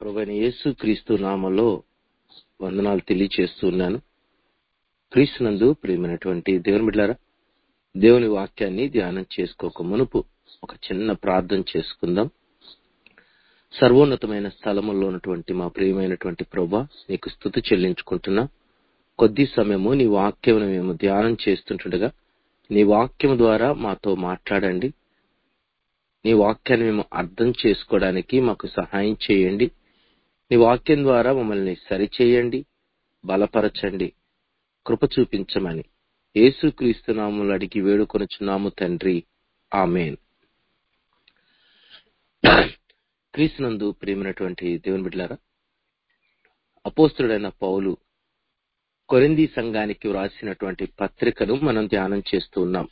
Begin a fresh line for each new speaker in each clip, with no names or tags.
ప్రభువైన యేసు క్రీస్తు నామలో వందనాలు తెలియచేస్తున్నాను క్రీస్తునందు ప్రియమైనటువంటి దేవుని బిడ్డారా దేవుని వాక్యాన్ని ధ్యానం చేసుకోక మునుపు ఒక చిన్న ప్రార్థన చేసుకుందాం సర్వోన్నతమైన స్థలములో ఉన్నటువంటి మా ప్రియమైనటువంటి ప్రభా నీకు స్థుతి చెల్లించుకుంటున్నా కొద్ది సమయము నీ వాక్యమును మేము ధ్యానం చేస్తుంటుండగా నీ వాక్యం ద్వారా మాతో మాట్లాడండి నీ వాక్యాన్ని మేము అర్థం చేసుకోవడానికి మాకు సహాయం చేయండి నీ వాక్యం ద్వారా మమ్మల్ని సరిచేయండి బలపరచండి కృప చూపించమని యేసుక్రీస్తు నామములు అడిగి వేడుకొనుచున్నాము తండ్రి ఆమెన్ క్రీస్తునందు ప్రియమైనటువంటి దేవుని బిడ్డలారా అపోస్తుడైన పౌలు కొరింది సంఘానికి వ్రాసినటువంటి పత్రికను మనం ధ్యానం చేస్తూ ఉన్నాం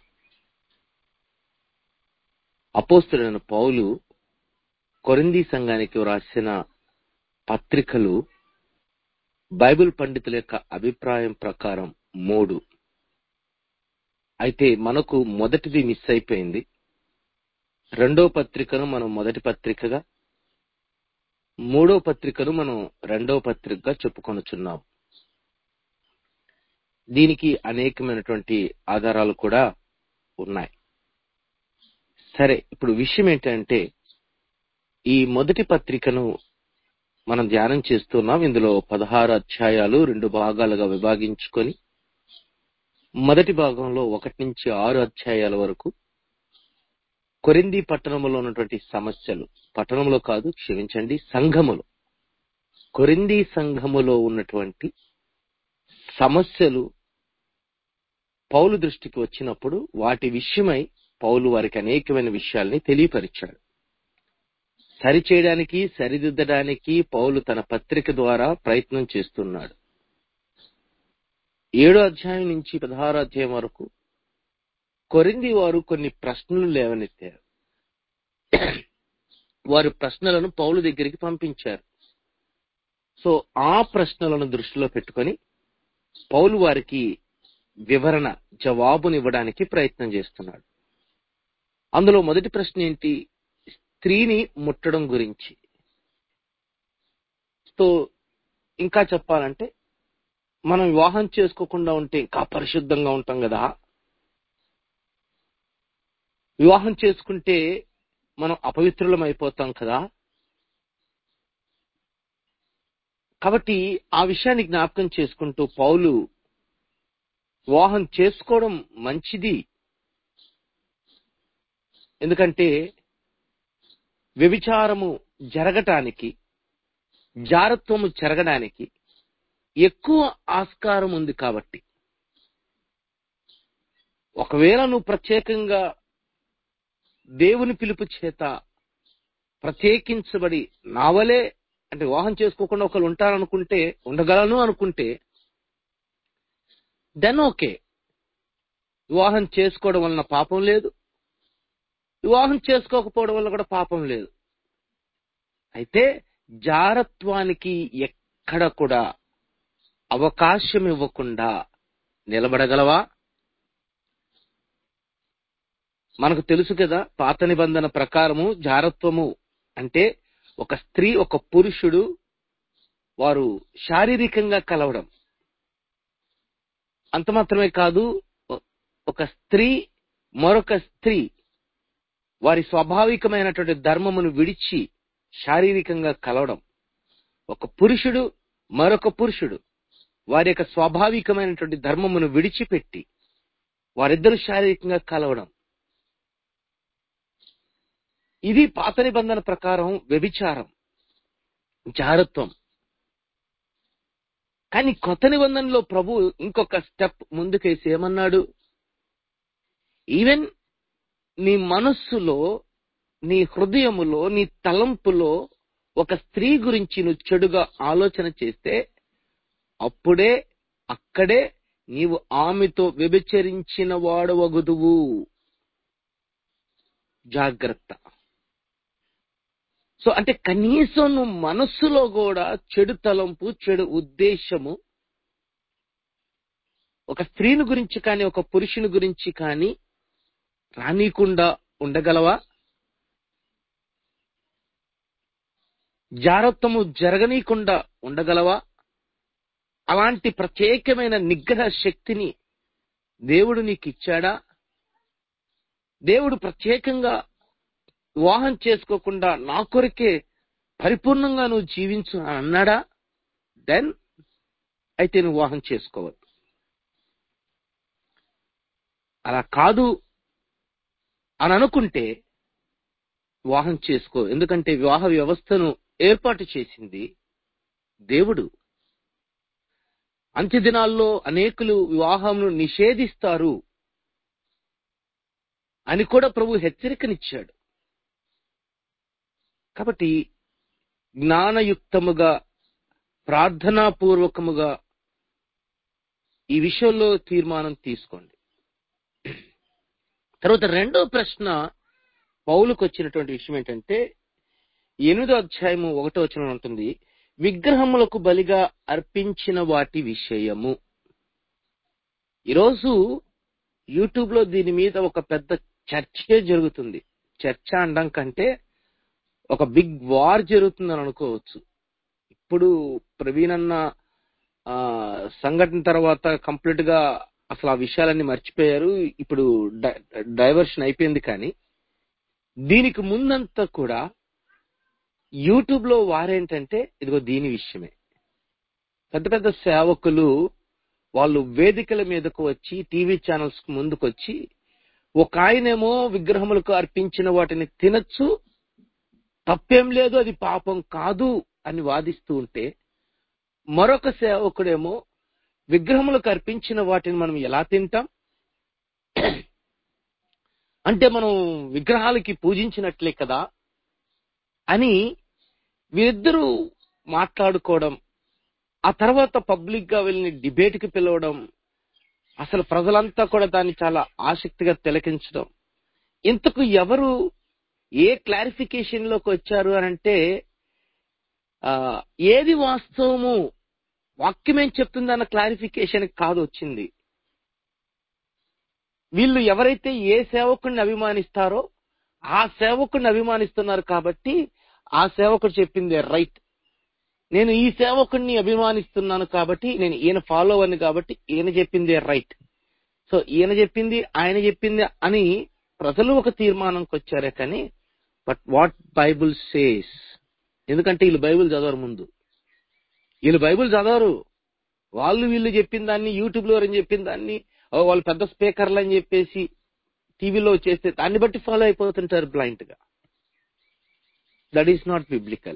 అపోస్తుడైన పౌలు కొరింది సంఘానికి వ్రాసిన పత్రికలు బైబిల్ పండితుల యొక్క అభిప్రాయం ప్రకారం మూడు అయితే మనకు మొదటిది మిస్ అయిపోయింది రెండో పత్రికను మనం మొదటి పత్రికగా మూడో పత్రికను మనం రెండో పత్రికగా చెప్పుకొనుచున్నాం దీనికి అనేకమైనటువంటి ఆధారాలు కూడా ఉన్నాయి సరే ఇప్పుడు విషయం ఏంటంటే ఈ మొదటి పత్రికను మనం ధ్యానం చేస్తున్నాం ఇందులో పదహారు అధ్యాయాలు రెండు భాగాలుగా విభాగించుకొని మొదటి భాగంలో ఒకటి నుంచి ఆరు అధ్యాయాల వరకు కొరింది పట్టణంలో ఉన్నటువంటి సమస్యలు పట్టణంలో కాదు క్షమించండి సంఘములో కొరింది సంఘములో ఉన్నటువంటి సమస్యలు పౌలు దృష్టికి వచ్చినప్పుడు వాటి విషయమై పౌలు వారికి అనేకమైన విషయాల్ని తెలియపరిచాడు సరిచేయడానికి సరిదిద్దడానికి పౌలు తన పత్రిక ద్వారా ప్రయత్నం చేస్తున్నాడు ఏడో అధ్యాయం నుంచి పదహారో అధ్యాయం వరకు కొరింది వారు కొన్ని ప్రశ్నలు లేవనెత్తారు వారు ప్రశ్నలను పౌలు దగ్గరికి పంపించారు సో ఆ ప్రశ్నలను దృష్టిలో పెట్టుకొని పౌలు వారికి వివరణ జవాబునివ్వడానికి ప్రయత్నం చేస్తున్నాడు అందులో మొదటి ప్రశ్న ఏంటి స్త్రీని ముట్టడం గురించి సో ఇంకా చెప్పాలంటే మనం వివాహం చేసుకోకుండా ఉంటే ఇంకా పరిశుద్ధంగా ఉంటాం కదా వివాహం చేసుకుంటే మనం అపవిత్రులం అయిపోతాం కదా కాబట్టి ఆ విషయాన్ని జ్ఞాపకం చేసుకుంటూ పౌలు వివాహం చేసుకోవడం మంచిది ఎందుకంటే వ్యభిచారము జరగటానికి జారత్వము జరగడానికి ఎక్కువ ఆస్కారం ఉంది కాబట్టి ఒకవేళ నువ్వు ప్రత్యేకంగా దేవుని పిలుపు చేత ప్రత్యేకించబడి నావలే అంటే వివాహం చేసుకోకుండా ఒకరు ఉంటారనుకుంటే ఉండగలను అనుకుంటే దెన్ ఓకే వివాహం చేసుకోవడం వలన పాపం లేదు వివాహం చేసుకోకపోవడం వల్ల కూడా పాపం లేదు అయితే జారత్వానికి ఎక్కడ కూడా అవకాశం ఇవ్వకుండా నిలబడగలవా మనకు తెలుసు కదా పాత నిబంధన ప్రకారము జారత్వము అంటే ఒక స్త్రీ ఒక పురుషుడు వారు శారీరకంగా కలవడం అంత మాత్రమే కాదు ఒక స్త్రీ మరొక స్త్రీ వారి స్వాభావికమైనటువంటి ధర్మమును విడిచి శారీరకంగా కలవడం ఒక పురుషుడు మరొక పురుషుడు వారి యొక్క స్వాభావికమైనటువంటి ధర్మమును విడిచిపెట్టి వారిద్దరు శారీరకంగా కలవడం ఇది పాత నిబంధన ప్రకారం వ్యభిచారం జారత్వం కానీ కొత్త నిబంధనలో ప్రభు ఇంకొక స్టెప్ ముందుకేసి ఏమన్నాడు ఈవెన్ నీ మనస్సులో నీ హృదయములో నీ తలంపులో ఒక స్త్రీ గురించి నువ్వు చెడుగా ఆలోచన చేస్తే అప్పుడే అక్కడే నీవు ఆమెతో వ్యభిచరించిన వాడవగుదువు జాగ్రత్త సో అంటే కనీసం నువ్వు మనస్సులో కూడా చెడు తలంపు చెడు ఉద్దేశము ఒక స్త్రీని గురించి కానీ ఒక పురుషుని గురించి కానీ రానీకుండా ఉండగలవా జారత్వము జరగనీయకుండా ఉండగలవా అలాంటి ప్రత్యేకమైన నిగ్రహ శక్తిని దేవుడు నీకు ఇచ్చాడా దేవుడు ప్రత్యేకంగా వివాహం చేసుకోకుండా నా కొరకే పరిపూర్ణంగా నువ్వు జీవించు అని అన్నాడా దెన్ అయితే నువ్వు వివాహం చేసుకోవద్దు అలా కాదు అని అనుకుంటే వివాహం చేసుకో ఎందుకంటే వివాహ వ్యవస్థను ఏర్పాటు చేసింది దేవుడు అంత్య దినాల్లో అనేకులు వివాహంను నిషేధిస్తారు అని కూడా ప్రభు హెచ్చరికనిచ్చాడు కాబట్టి జ్ఞానయుక్తముగా ప్రార్థనాపూర్వకముగా ఈ విషయంలో తీర్మానం తీసుకోండి తర్వాత రెండో ప్రశ్న పౌలుకు వచ్చినటువంటి విషయం ఏంటంటే ఎనిమిదో అధ్యాయము ఒకటో వచనం ఉంటుంది విగ్రహములకు బలిగా అర్పించిన వాటి విషయము ఈరోజు యూట్యూబ్ లో దీని మీద ఒక పెద్ద చర్చే జరుగుతుంది చర్చ అనడం కంటే ఒక బిగ్ వార్ జరుగుతుందని అనుకోవచ్చు ఇప్పుడు ప్రవీణ్ అన్న ఆ, సంఘటన తర్వాత కంప్లీట్ గా అసలు ఆ విషయాలన్నీ మర్చిపోయారు ఇప్పుడు డైవర్షన్ అయిపోయింది కానీ దీనికి ముందంతా కూడా యూట్యూబ్ లో వారేంటంటే ఇదిగో దీని విషయమే పెద్ద పెద్ద సేవకులు వాళ్ళు వేదికల మీదకు వచ్చి టీవీ ఛానల్స్ కు ముందుకు వచ్చి ఒక ఆయనేమో విగ్రహములకు అర్పించిన వాటిని తినచ్చు తప్పేం లేదు అది పాపం కాదు అని వాదిస్తూ ఉంటే మరొక సేవకుడేమో విగ్రహములకు అర్పించిన వాటిని మనం ఎలా తింటాం అంటే మనం విగ్రహాలకి పూజించినట్లే కదా అని వీరిద్దరూ మాట్లాడుకోవడం ఆ తర్వాత పబ్లిక్ గా వెళ్ళి డిబేట్ కి పిలవడం అసలు ప్రజలంతా కూడా దాన్ని చాలా ఆసక్తిగా తిలకించడం ఇంతకు ఎవరు ఏ క్లారిఫికేషన్ లోకి వచ్చారు అని అంటే ఆ, ఏది వాస్తవము వాక్యం ఏం చెప్తుందన్న క్లారిఫికేషన్ కాదు వచ్చింది వీళ్ళు ఎవరైతే ఏ సేవకుడిని అభిమానిస్తారో ఆ సేవకుడిని అభిమానిస్తున్నారు కాబట్టి ఆ సేవకుడు చెప్పిందే రైట్ నేను ఈ సేవకుడిని అభిమానిస్తున్నాను కాబట్టి నేను ఈయన ఫాలో అవ్వను కాబట్టి ఈయన చెప్పిందే రైట్ సో ఈయన చెప్పింది ఆయన చెప్పింది అని ప్రజలు ఒక తీర్మానంకి వచ్చారే కానీ బట్ వాట్ బైబుల్ సేస్ ఎందుకంటే వీళ్ళు బైబిల్ చదవరు ముందు వీళ్ళు బైబిల్ చదవరు వాళ్ళు వీళ్ళు చెప్పిన దాన్ని యూట్యూబ్ లో ఎవరైనా చెప్పిన దాన్ని ఓ వాళ్ళు పెద్ద స్పీకర్లు అని చెప్పేసి టీవీలో చేస్తే దాన్ని బట్టి ఫాలో అయిపోతుంటారు బ్లైండ్ గా that is not biblical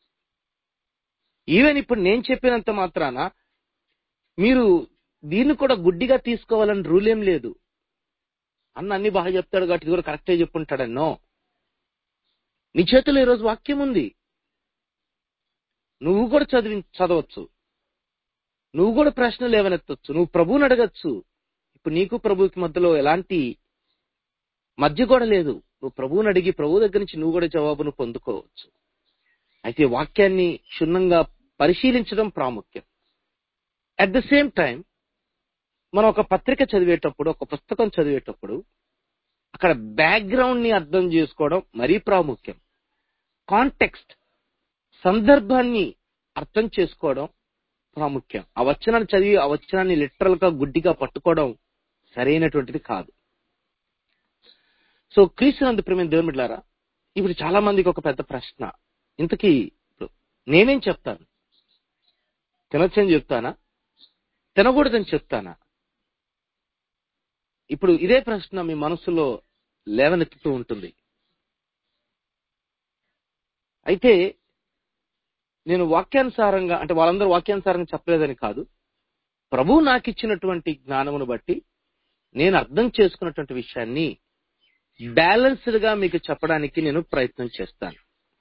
even ఇప్పుడు నేను చెప్పినంత మాత్రాన మీరు దీన్ని కూడా గుడ్డిగా తీసుకోవాలని రూల్ ఏం లేదు అన్న అన్ని బాగా చెప్తాడు కాబట్టి ఇది కూడా కరెక్టే చెప్పుంటాడన్నో నీ చేతిలో ఈరోజు వాక్యం ఉంది నువ్వు కూడా చదివి చదవచ్చు నువ్వు కూడా ప్రశ్నలు లేవనెత్తొచ్చు నువ్వు ప్రభువుని అడగచ్చు ఇప్పుడు నీకు ప్రభువుకి మధ్యలో ఎలాంటి మధ్య కూడా లేదు నువ్వు ప్రభువుని అడిగి ప్రభు దగ్గర నుంచి నువ్వు కూడా జవాబును పొందుకోవచ్చు అయితే వాక్యాన్ని క్షుణ్ణంగా పరిశీలించడం ప్రాముఖ్యం అట్ ద సేమ్ టైం మనం ఒక పత్రిక చదివేటప్పుడు ఒక పుస్తకం చదివేటప్పుడు అక్కడ బ్యాక్గ్రౌండ్ ని అర్థం చేసుకోవడం మరీ ప్రాముఖ్యం కాంటెక్స్ట్ సందర్భాన్ని అర్థం చేసుకోవడం ప్రాముఖ్యం ఆ వచనాన్ని చదివి ఆ వచనాన్ని లిటరల్ గా గుడ్డిగా పట్టుకోవడం సరైనటువంటిది కాదు సో క్రీస్తునందు ప్రేమ దేవుని బిడ్డలారా ఇప్పుడు చాలా మందికి ఒక పెద్ద ప్రశ్న ఇంతకీ ఇప్పుడు నేనేం చెప్తాను తినొచ్చని చెప్తానా తినకూడదని చెప్తానా ఇప్పుడు ఇదే ప్రశ్న మీ మనసులో లేవనెత్తుతూ ఉంటుంది అయితే నేను వాక్యానుసారంగా అంటే వాళ్ళందరూ వాక్యానుసారంగా చెప్పలేదని కాదు ప్రభు నాకు ఇచ్చినటువంటి జ్ఞానమును బట్టి నేను అర్థం చేసుకున్నటువంటి విషయాన్ని బ్యాలెన్స్డ్ గా మీకు చెప్పడానికి నేను ప్రయత్నం చేస్తాను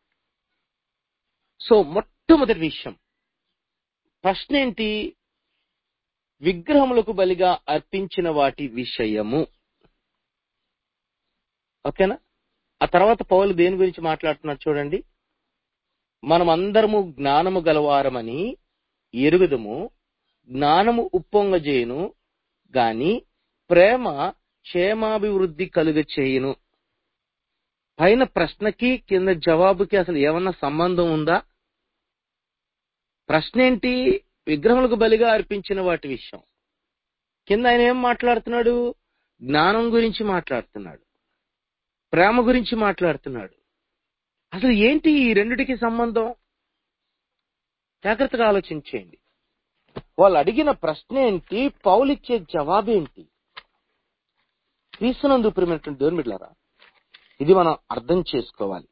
సో మొట్టమొదటి విషయం ప్రశ్న ఏంటి విగ్రహములకు బలిగా అర్పించిన వాటి విషయము ఓకేనా ఆ తర్వాత పౌలు దేని గురించి మాట్లాడుతున్నారు చూడండి మనం అందరము జ్ఞానము గలవారమని ఎరుగుదము జ్ఞానము ఉప్పొంగజేయును గాని ప్రేమ క్షేమాభివృద్ధి కలుగ చేయును పైన ప్రశ్నకి కింద జవాబుకి అసలు ఏమన్నా సంబంధం ఉందా ప్రశ్న ఏంటి విగ్రహములకు బలిగా అర్పించిన వాటి విషయం కింద ఆయన ఏం మాట్లాడుతున్నాడు జ్ఞానం గురించి మాట్లాడుతున్నాడు ప్రేమ గురించి మాట్లాడుతున్నాడు అసలు ఏంటి ఈ రెండిటికి సంబంధం జాగ్రత్తగా ఆలోచించేయండి వాళ్ళు అడిగిన ప్రశ్న ఏంటి పౌలిచ్చే జవాబేంటి క్రీస్తునందు ప్రియమైనటువంటి దేవుని బిడ్డలారా ఇది మనం అర్థం చేసుకోవాలి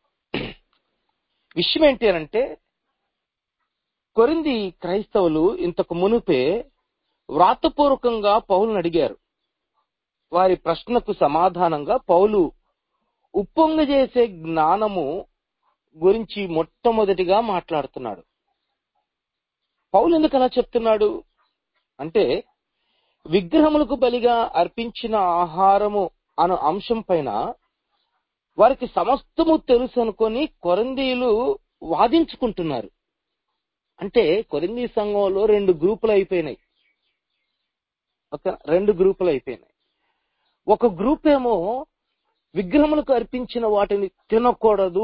విషయం ఏంటి అనంటే కొరింది క్రైస్తవులు ఇంతకు మునుపే వ్రాతపూర్వకంగా పౌలుని అడిగారు వారి ప్రశ్నకు సమాధానంగా పౌలు ఉప్పొంగజేసే జ్ఞానము గురించి మొట్టమొదటిగా మాట్లాడుతున్నాడు పౌలు ఎందుకు అలా చెప్తున్నాడు అంటే విగ్రహములకు బలిగా అర్పించిన ఆహారము అను అంశం పైన వారికి సమస్తము తెలుసు అనుకొని కొరందీలు వాదించుకుంటున్నారు అంటే కొరింది సంఘంలో రెండు గ్రూపులు అయిపోయినాయి ఒక రెండు గ్రూపులు అయిపోయినాయి ఒక గ్రూప్ ఏమో విగ్రహములకు అర్పించిన వాటిని తినకూడదు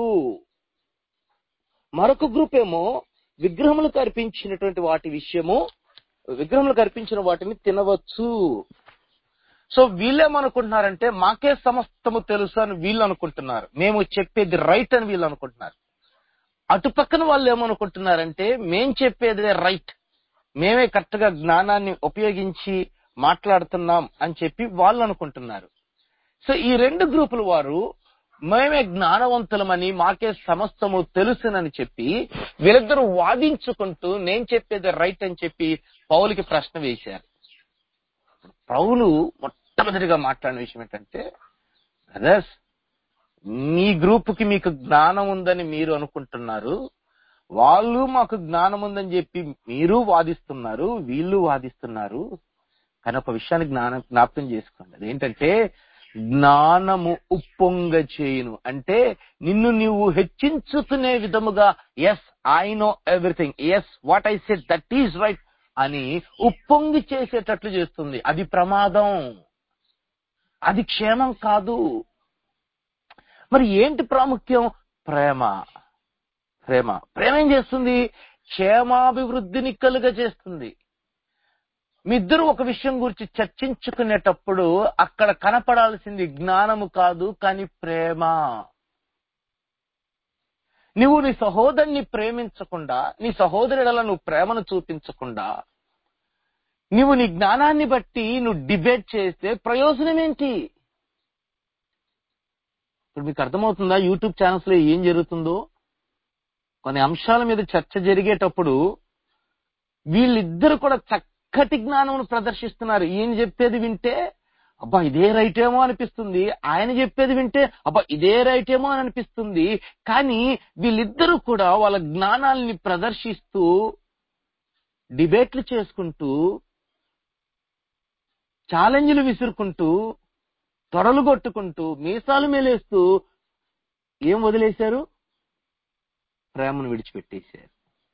మరొక గ్రూప్ ఏమో విగ్రహములకు అర్పించినటువంటి వాటి విషయము విగ్రహములకు అర్పించిన వాటిని తినవచ్చు సో వీళ్ళేమనుకుంటున్నారంటే మాకే సమస్తము తెలుసు అని వీళ్ళు అనుకుంటున్నారు మేము చెప్పేది రైట్ అని వీళ్ళు అనుకుంటున్నారు అటు పక్కన వాళ్ళు ఏమనుకుంటున్నారంటే మేం చెప్పేదే రైట్ మేమే కరెక్ట్ గా జ్ఞానాన్ని ఉపయోగించి మాట్లాడుతున్నాం అని చెప్పి వాళ్ళు అనుకుంటున్నారు సో ఈ రెండు గ్రూపుల వారు మేమే జ్ఞానవంతులమని మాకే సమస్తము తెలుసునని చెప్పి వీళ్ళిద్దరూ వాదించుకుంటూ నేను చెప్పేది రైట్ అని చెప్పి పౌలుకి ప్రశ్న వేశారు పౌలు మొట్టమొదటిగా మాట్లాడిన విషయం ఏంటంటే బ్రదర్స్ మీ గ్రూప్ కి మీకు జ్ఞానం ఉందని మీరు అనుకుంటున్నారు వాళ్ళు మాకు జ్ఞానం ఉందని చెప్పి మీరు వాదిస్తున్నారు వీళ్ళు వాదిస్తున్నారు కానీ ఒక విషయాన్ని జ్ఞానం జ్ఞాపకం చేసుకోండి అదేంటంటే జ్ఞానము ఉప్పొంగ చేయును అంటే నిన్ను నీవు హెచ్చించుకునే విధముగా yes I know everything yes what I said that is right అని ఉప్పొంగి చేసేటట్లు చేస్తుంది అది ప్రమాదం అది క్షేమం కాదు మరి ఏంటి ప్రాముఖ్యం ప్రేమ ప్రేమ ప్రేమ ఏం చేస్తుంది క్షేమాభివృద్ధిని కలుగ చేస్తుంది మీ ఇద్దరు ఒక విషయం గురించి చర్చించుకునేటప్పుడు అక్కడ కనపడాల్సింది జ్ఞానము కాదు కానీ ప్రేమ నువ్వు నీ సహోదరుని ప్రేమించకుండా నీ సహోదరుల నువ్వు ప్రేమను చూపించకుండా నువ్వు నీ జ్ఞానాన్ని బట్టి నువ్వు డిబేట్ చేస్తే ప్రయోజనం ఏంటి ఇప్పుడు మీకు అర్థమవుతుందా యూట్యూబ్ ఛానల్స్ లో ఏం జరుగుతుందో కొన్ని అంశాల మీద చర్చ జరిగేటప్పుడు వీళ్ళిద్దరు కూడా చక్కటి జ్ఞానమును ప్రదర్శిస్తున్నారు ఈయన చెప్పేది వింటే అబ్బా ఇదే రైట్ ఏమో అనిపిస్తుంది ఆయన చెప్పేది వింటే అబ్బా ఇదే రైట్ ఏమో అని అనిపిస్తుంది కానీ వీళ్ళిద్దరూ కూడా వాళ్ళ జ్ఞానాల్ని ప్రదర్శిస్తూ డిబేట్లు చేసుకుంటూ ఛాలెంజ్లు విసురుకుంటూ తొడలు కొట్టుకుంటూ మీసాలు మేలేస్తూ ఏం వదిలేశారు ప్రేమను విడిచిపెట్టేశారు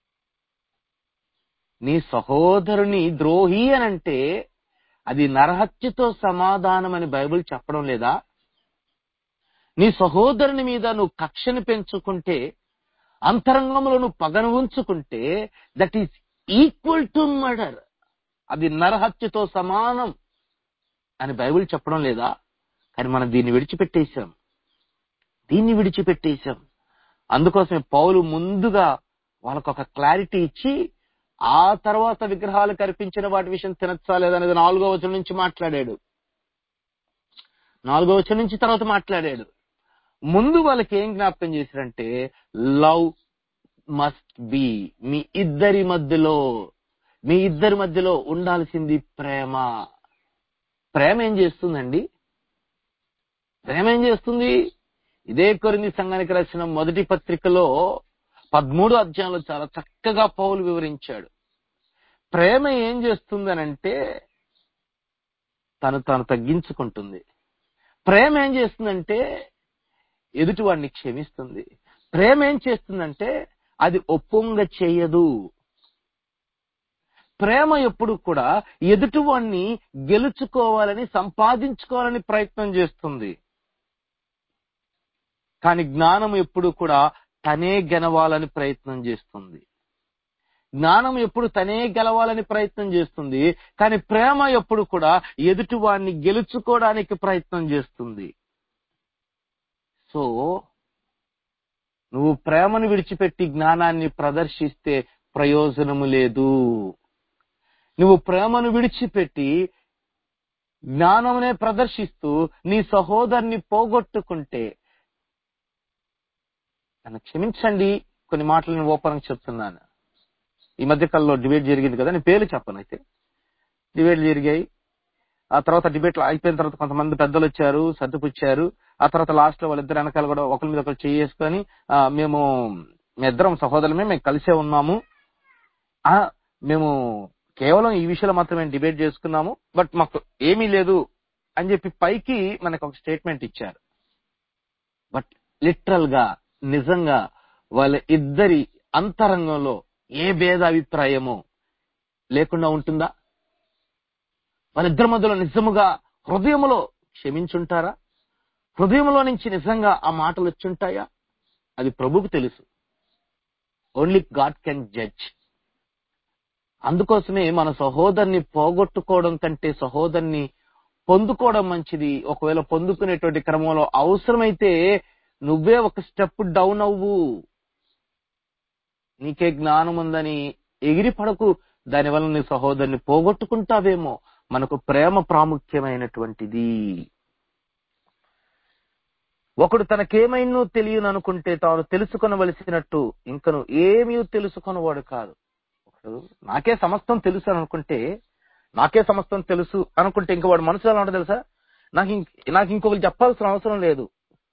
నీ సహోదరుని ద్రోహి అనంటే అది నరహత్యతో సమాధానం అని బైబిల్ చెప్పడం లేదా నీ సహోదరుని మీద నువ్వు కక్షను పెంచుకుంటే అంతరంగంలో నువ్వు పగను ఉంచుకుంటే that is equal to murder అది నరహత్యతో సమానం అని బైబిల్ చెప్పడం లేదా కానీ మనం దీన్ని విడిచిపెట్టేశాం దీన్ని విడిచిపెట్టేశాం అందుకోసమే పౌలు ముందుగా వాళ్ళకు ఒక క్లారిటీ ఇచ్చి ఆ తర్వాత విగ్రహాలు కల్పించిన వాటి విషయం తినచ్చా లేదనేది నాలుగో వచనం నుంచి మాట్లాడాడు నాలుగో వచనం నుంచి తర్వాత మాట్లాడాడు ముందు వాళ్ళకి ఏం జ్ఞాపకం చేశారంటే లవ్ మస్ట్ బి మీ ఇద్దరి మధ్యలో మీ ఇద్దరి మధ్యలో ఉండాల్సింది ప్రేమ ప్రేమ ఏం చేస్తుందండి ప్రేమ ఏం చేస్తుంది ఇదే కొరింది సంఘానికి రాసిన మొదటి పత్రికలో పదమూడు అధ్యాయంలో చాలా చక్కగా పౌలు వివరించాడు ప్రేమ ఏం చేస్తుంది అనంటే తను తాను తగ్గించుకుంటుంది ప్రేమ ఏం చేస్తుందంటే ఎదుటివాడిని క్షమిస్తుంది ప్రేమ ఏం చేస్తుందంటే అది ఒప్పొంగ చేయదు ప్రేమ ఎప్పుడు కూడా ఎదుటివాణ్ణి గెలుచుకోవాలని సంపాదించుకోవాలని ప్రయత్నం చేస్తుంది కానీ జ్ఞానం ఎప్పుడు కూడా తనే గెనవాలని ప్రయత్నం చేస్తుంది జ్ఞానం ఎప్పుడు తనే గెలవాలని ప్రయత్నం చేస్తుంది కానీ ప్రేమ ఎప్పుడు కూడా ఎదుటి వాడిని గెలుచుకోవడానికి ప్రయత్నం చేస్తుంది సో నువ్వు ప్రేమను విడిచిపెట్టి జ్ఞానాన్ని ప్రదర్శిస్తే ప్రయోజనము లేదు నువ్వు ప్రేమను విడిచిపెట్టి జ్ఞానమునే ప్రదర్శిస్తూ నీ సహోదరుని పోగొట్టుకుంటే నన్ను క్షమించండి కొన్ని మాటలు నేను ఓపెన్ చెప్తున్నాను ఈ మధ్య కాలంలో డిబేట్ జరిగింది కదా నేను పేర్లు చెప్పను అయితే డిబేట్లు జరిగాయి ఆ తర్వాత డిబేట్లు అయిపోయిన తర్వాత కొంతమంది పెద్దలు వచ్చారు సర్దుపుచ్చారు ఆ తర్వాత లాస్ట్ లో వాళ్ళిద్దరు వెనకాల కూడా ఒకరి మీద ఒకరు చేసుకొని మేము మీ ఇద్దరం సహోదరులమే మేము కలిసే ఉన్నాము ఆ మేము కేవలం ఈ విషయంలో మాత్రమే డిబేట్ చేసుకున్నాము బట్ మాకు ఏమీ లేదు అని చెప్పి పైకి మనకు ఒక స్టేట్మెంట్ ఇచ్చారు బట్ లిటరల్ గా నిజంగా వాళ్ళ ఇద్దరి అంతరంగంలో ఏ భేదాభిప్రాయమో లేకుండా ఉంటుందా వాళ్ళిద్దరి మధ్యలో నిజముగా హృదయములో క్షమించుంటారా హృదయంలో నుంచి నిజంగా ఆ మాటలు వచ్చుంటాయా అది ప్రభుకు తెలుసు ఓన్లీ గాడ్ కెన్ జడ్జ్ అందుకోసమే మన సహోదరుని పోగొట్టుకోవడం కంటే సహోదరుని పొందుకోవడం మంచిది ఒకవేళ పొందుకునేటువంటి క్రమంలో అవసరమైతే నువ్వే ఒక స్టెప్ డౌన్ అవ్వు నీకే జ్ఞానం ఉందని ఎగిరి పడకు దానివల్ల నీ సహోదరుని పోగొట్టుకుంటావేమో మనకు ప్రేమ ప్రాముఖ్యమైనటువంటిది ఒకడు తనకేమైనో తెలియను అనుకుంటే తాను తెలుసుకొనవలసినట్టు ఇంకను ఏమీ తెలుసుకొనవాడు కాదు ఒకడు నాకే సమస్తం తెలుసు అని అనుకుంటే నాకే సమస్తం తెలుసు అనుకుంటే ఇంక వాడు మనసులో ఎలా ఉంటుంది తెలుసా నాకు ఇంక నాకు ఇంకొకరు చెప్పాల్సిన అవసరం లేదు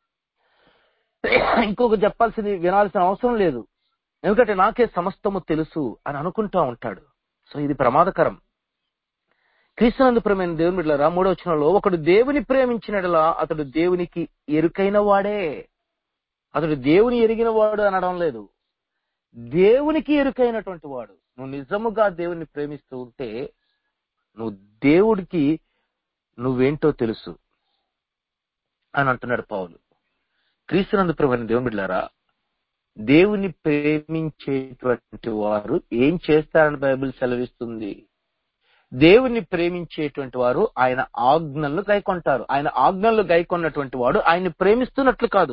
ఇంకొకరు చెప్పాల్సింది వినాల్సిన అవసరం లేదు ఎందుకంటే నాకే సమస్తము తెలుసు అని అనుకుంటా ఉంటాడు సో ఇది ప్రమాదకరం క్రీస్తునందు ప్రేమైన దేవుని బిడ్డలారా మూడో వచనంలో ఒకడు దేవుని ప్రేమించినట్లా అతడు దేవునికి ఎరుకైన వాడే అతడు దేవుని ఎరిగిన వాడు అనడం లేదు దేవునికి ఎరుకైనటువంటి వాడు నువ్వు నిజముగా దేవుని ప్రేమిస్తూ ఉంటే నువ్వు దేవుడికి నువ్వేంటో తెలుసు అని అంటున్నాడు పౌలు క్రీస్తునందు ప్రేమైన దేవుని బిడ్డలారా దేవుని ప్రేమించేటువంటి వారు ఏం చేస్తారని బైబిల్ సెలవిస్తుంది దేవుని ప్రేమించేటువంటి వారు ఆయన ఆజ్ఞలను గైకొంటారు ఆయన ఆజ్ఞలను గైకొన్నటువంటి వాడు ఆయన్ని ప్రేమిస్తున్నట్లు కాదు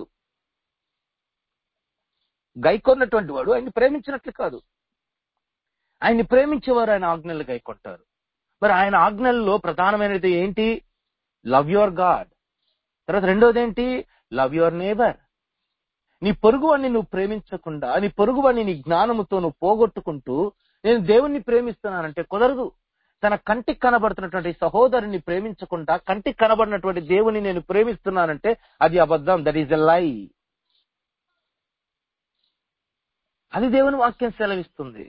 గైకొన్నటువంటి వాడు ఆయన్ని ప్రేమించినట్లు కాదు ఆయన్ని ప్రేమించేవారు ఆయన ఆజ్ఞలు గైకొంటారు మరి ఆయన ఆజ్ఞల్లో ప్రధానమైనది ఏంటి లవ్ యువర్ గాడ్ తర్వాత రెండోది ఏంటి లవ్ యువర్ నేబర్ నీ పొరుగువాడిని నువ్వు ప్రేమించకుండా నీ పొరుగువాడిని నీ జ్ఞానముతో నువ్వు పోగొట్టుకుంటూ నేను దేవుణ్ణి ప్రేమిస్తున్నానంటే కుదరదు తన కంటికి కనబడుతున్నటువంటి సహోదరుని ప్రేమించకుండా కంటికి కనబడినటువంటి దేవుని నేను ప్రేమిస్తున్నానంటే అది అబద్ధం దట్ ఈస్ ఎ లై అది దేవుని వాక్యం సెలవిస్తుంది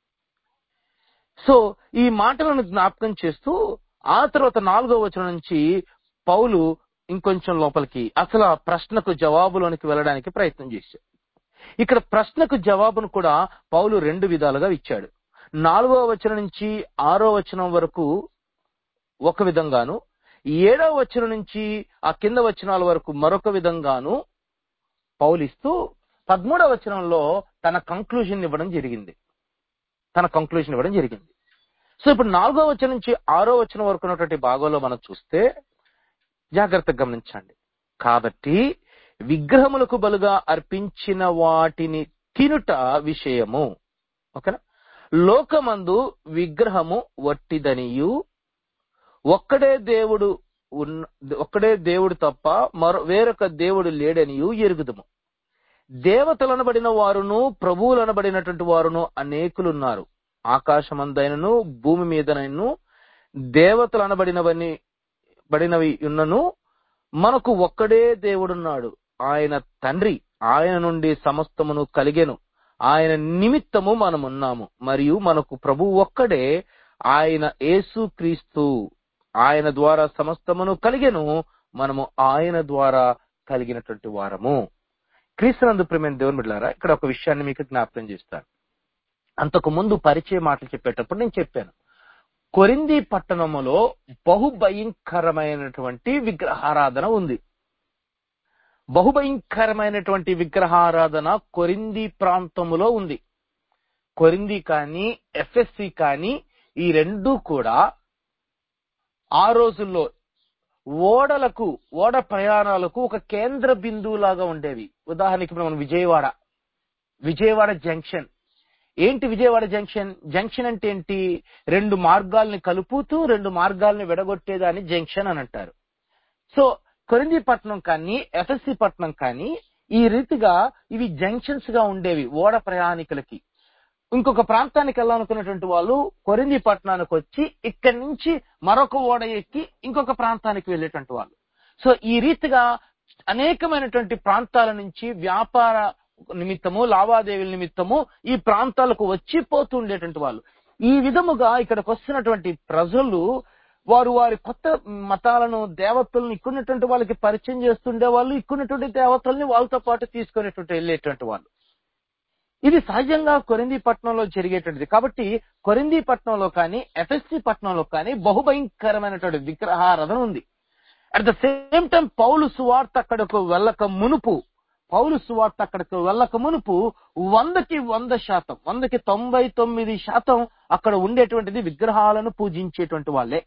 సో ఈ మాటలను జ్ఞాపకం చేస్తూ ఆ తర్వాత నాలుగో వచనం నుంచి పౌలు ఇంకొంచెం లోపలికి అసలు ఆ ప్రశ్నకు జవాబులోనికి వెళ్ళడానికి ప్రయత్నం చేశాడు ఇక్కడ ప్రశ్నకు జవాబును కూడా పౌలు రెండు విధాలుగా ఇచ్చాడు నాలుగో వచనం నుంచి ఆరో వచనం వరకు ఒక విధంగాను ఏడవ వచనం నుంచి ఆ కింద వచనాల వరకు మరొక విధంగాను పౌలిస్తూ పదమూడవ వచనంలో తన కంక్లూజన్ ఇవ్వడం జరిగింది తన కంక్లూజన్ ఇవ్వడం జరిగింది సో ఇప్పుడు నాలుగో వచనం నుంచి ఆరో వచనం వరకు ఉన్నటువంటి భాగంలో మనం చూస్తే జాగ్రత్తగా గమనించండి కాబట్టి విగ్రహములకు బలుగా అర్పించిన వాటిని తినుట విషయము ఓకేనా లోకమందు విగ్రహము వట్టిదనియు ఒక్కడే దేవుడు ఉన్న ఒక్కడే దేవుడు తప్ప మరో వేరొక దేవుడు లేడనియు ఎరుగుదము దేవతలనబడిన వారును ప్రభువులనబడినటువంటి వారును అనేకులున్నారు ఆకాశమందైనను భూమి మీదనైను దేవతలు అనబడినవని బడినవి ఉన్నను మనకు ఒక్కడే దేవుడున్నాడు ఆయన తండ్రి ఆయన నుండి సమస్తమును కలిగెను ఆయన నిమిత్తము మనమున్నాము మరియు మనకు ప్రభు ఒక్కడే ఆయన యేసు క్రీస్తు ఆయన ద్వారా సమస్తమును కలిగెను మనము ఆయన ద్వారా కలిగినటువంటి వారము క్రీస్తునందు ప్రేమైన దేవుని బిడ్డారా ఇక్కడ ఒక విషయాన్ని మీకు జ్ఞాపకం చేస్తాను అంతకు ముందు పరిచయ మాటలు చెప్పేటప్పుడు నేను చెప్పాను కొరింది పట్టణములో బహుభయంకరమైనటువంటి విగ్రహారాధన ఉంది బహుభయంకరమైనటువంటి విగ్రహారాధన కొరింది ప్రాంతములో ఉంది
కొరింది కానీ ఎఫ్ఎస్సి కానీ ఈ రెండు కూడా ఆ రోజుల్లో ఓడలకు ఓడ ప్రయాణాలకు ఒక కేంద్ర బిందువులాగా ఉండేవి ఉదాహరణకి ఇప్పుడు మనం విజయవాడ విజయవాడ జంక్షన్ ఏంటి విజయవాడ జంక్షన్ జంక్షన్ అంటే ఏంటి రెండు మార్గాల్ని కలుపుతూ రెండు మార్గాల్ని విడగొట్టేదాన్ని జంక్షన్ అని అంటారు సో కొరింది పట్నం కానీ ఎఫ్ఎస్సి పట్నం కానీ ఈ రీతిగా ఇవి జంక్షన్స్ గా ఉండేవి ఓడ ప్రయాణికులకి ఇంకొక ప్రాంతానికి వెళ్ళాలనుకున్నటువంటి వాళ్ళు కొరింది పట్టణానికి వచ్చి ఇక్కడి నుంచి మరొక ఓడ ఎక్కి ఇంకొక ప్రాంతానికి వెళ్ళేటువంటి వాళ్ళు సో ఈ రీతిగా అనేకమైనటువంటి ప్రాంతాల నుంచి వ్యాపార నిమిత్తము లావాదేవీల నిమిత్తము ఈ ప్రాంతాలకు వచ్చి పోతూ ఉండేటువంటి వాళ్ళు ఈ విధముగా ఇక్కడికి వస్తున్నటువంటి ప్రజలు వారు వారి కొత్త మతాలను దేవతలను ఇక్కున్నటువంటి వాళ్ళకి పరిచయం చేస్తుండే వాళ్ళు ఇక్కున్నటువంటి దేవతల్ని వాళ్ళతో పాటు తీసుకునేటువంటి వెళ్ళేటువంటి వాళ్ళు ఇది సహజంగా కొరింది పట్టణంలో జరిగేటువంటిది కాబట్టి కొరింది పట్టణంలో కానీ ఎఫ్ఎస్సి పట్టణంలో కానీ బహుభయంకరమైనటువంటి విగ్రహారాధన ఉంది అట్ ద సేమ్ టైం పౌలు సువార్త అక్కడకు వెళ్ళక మునుపు పౌలు సువార్త అక్కడికి వెళ్ళక మునుపు వందకి వంద శాతం వందకి తొంభై తొమ్మిది శాతం అక్కడ ఉండేటువంటిది విగ్రహాలను పూజించేటువంటి వాళ్ళే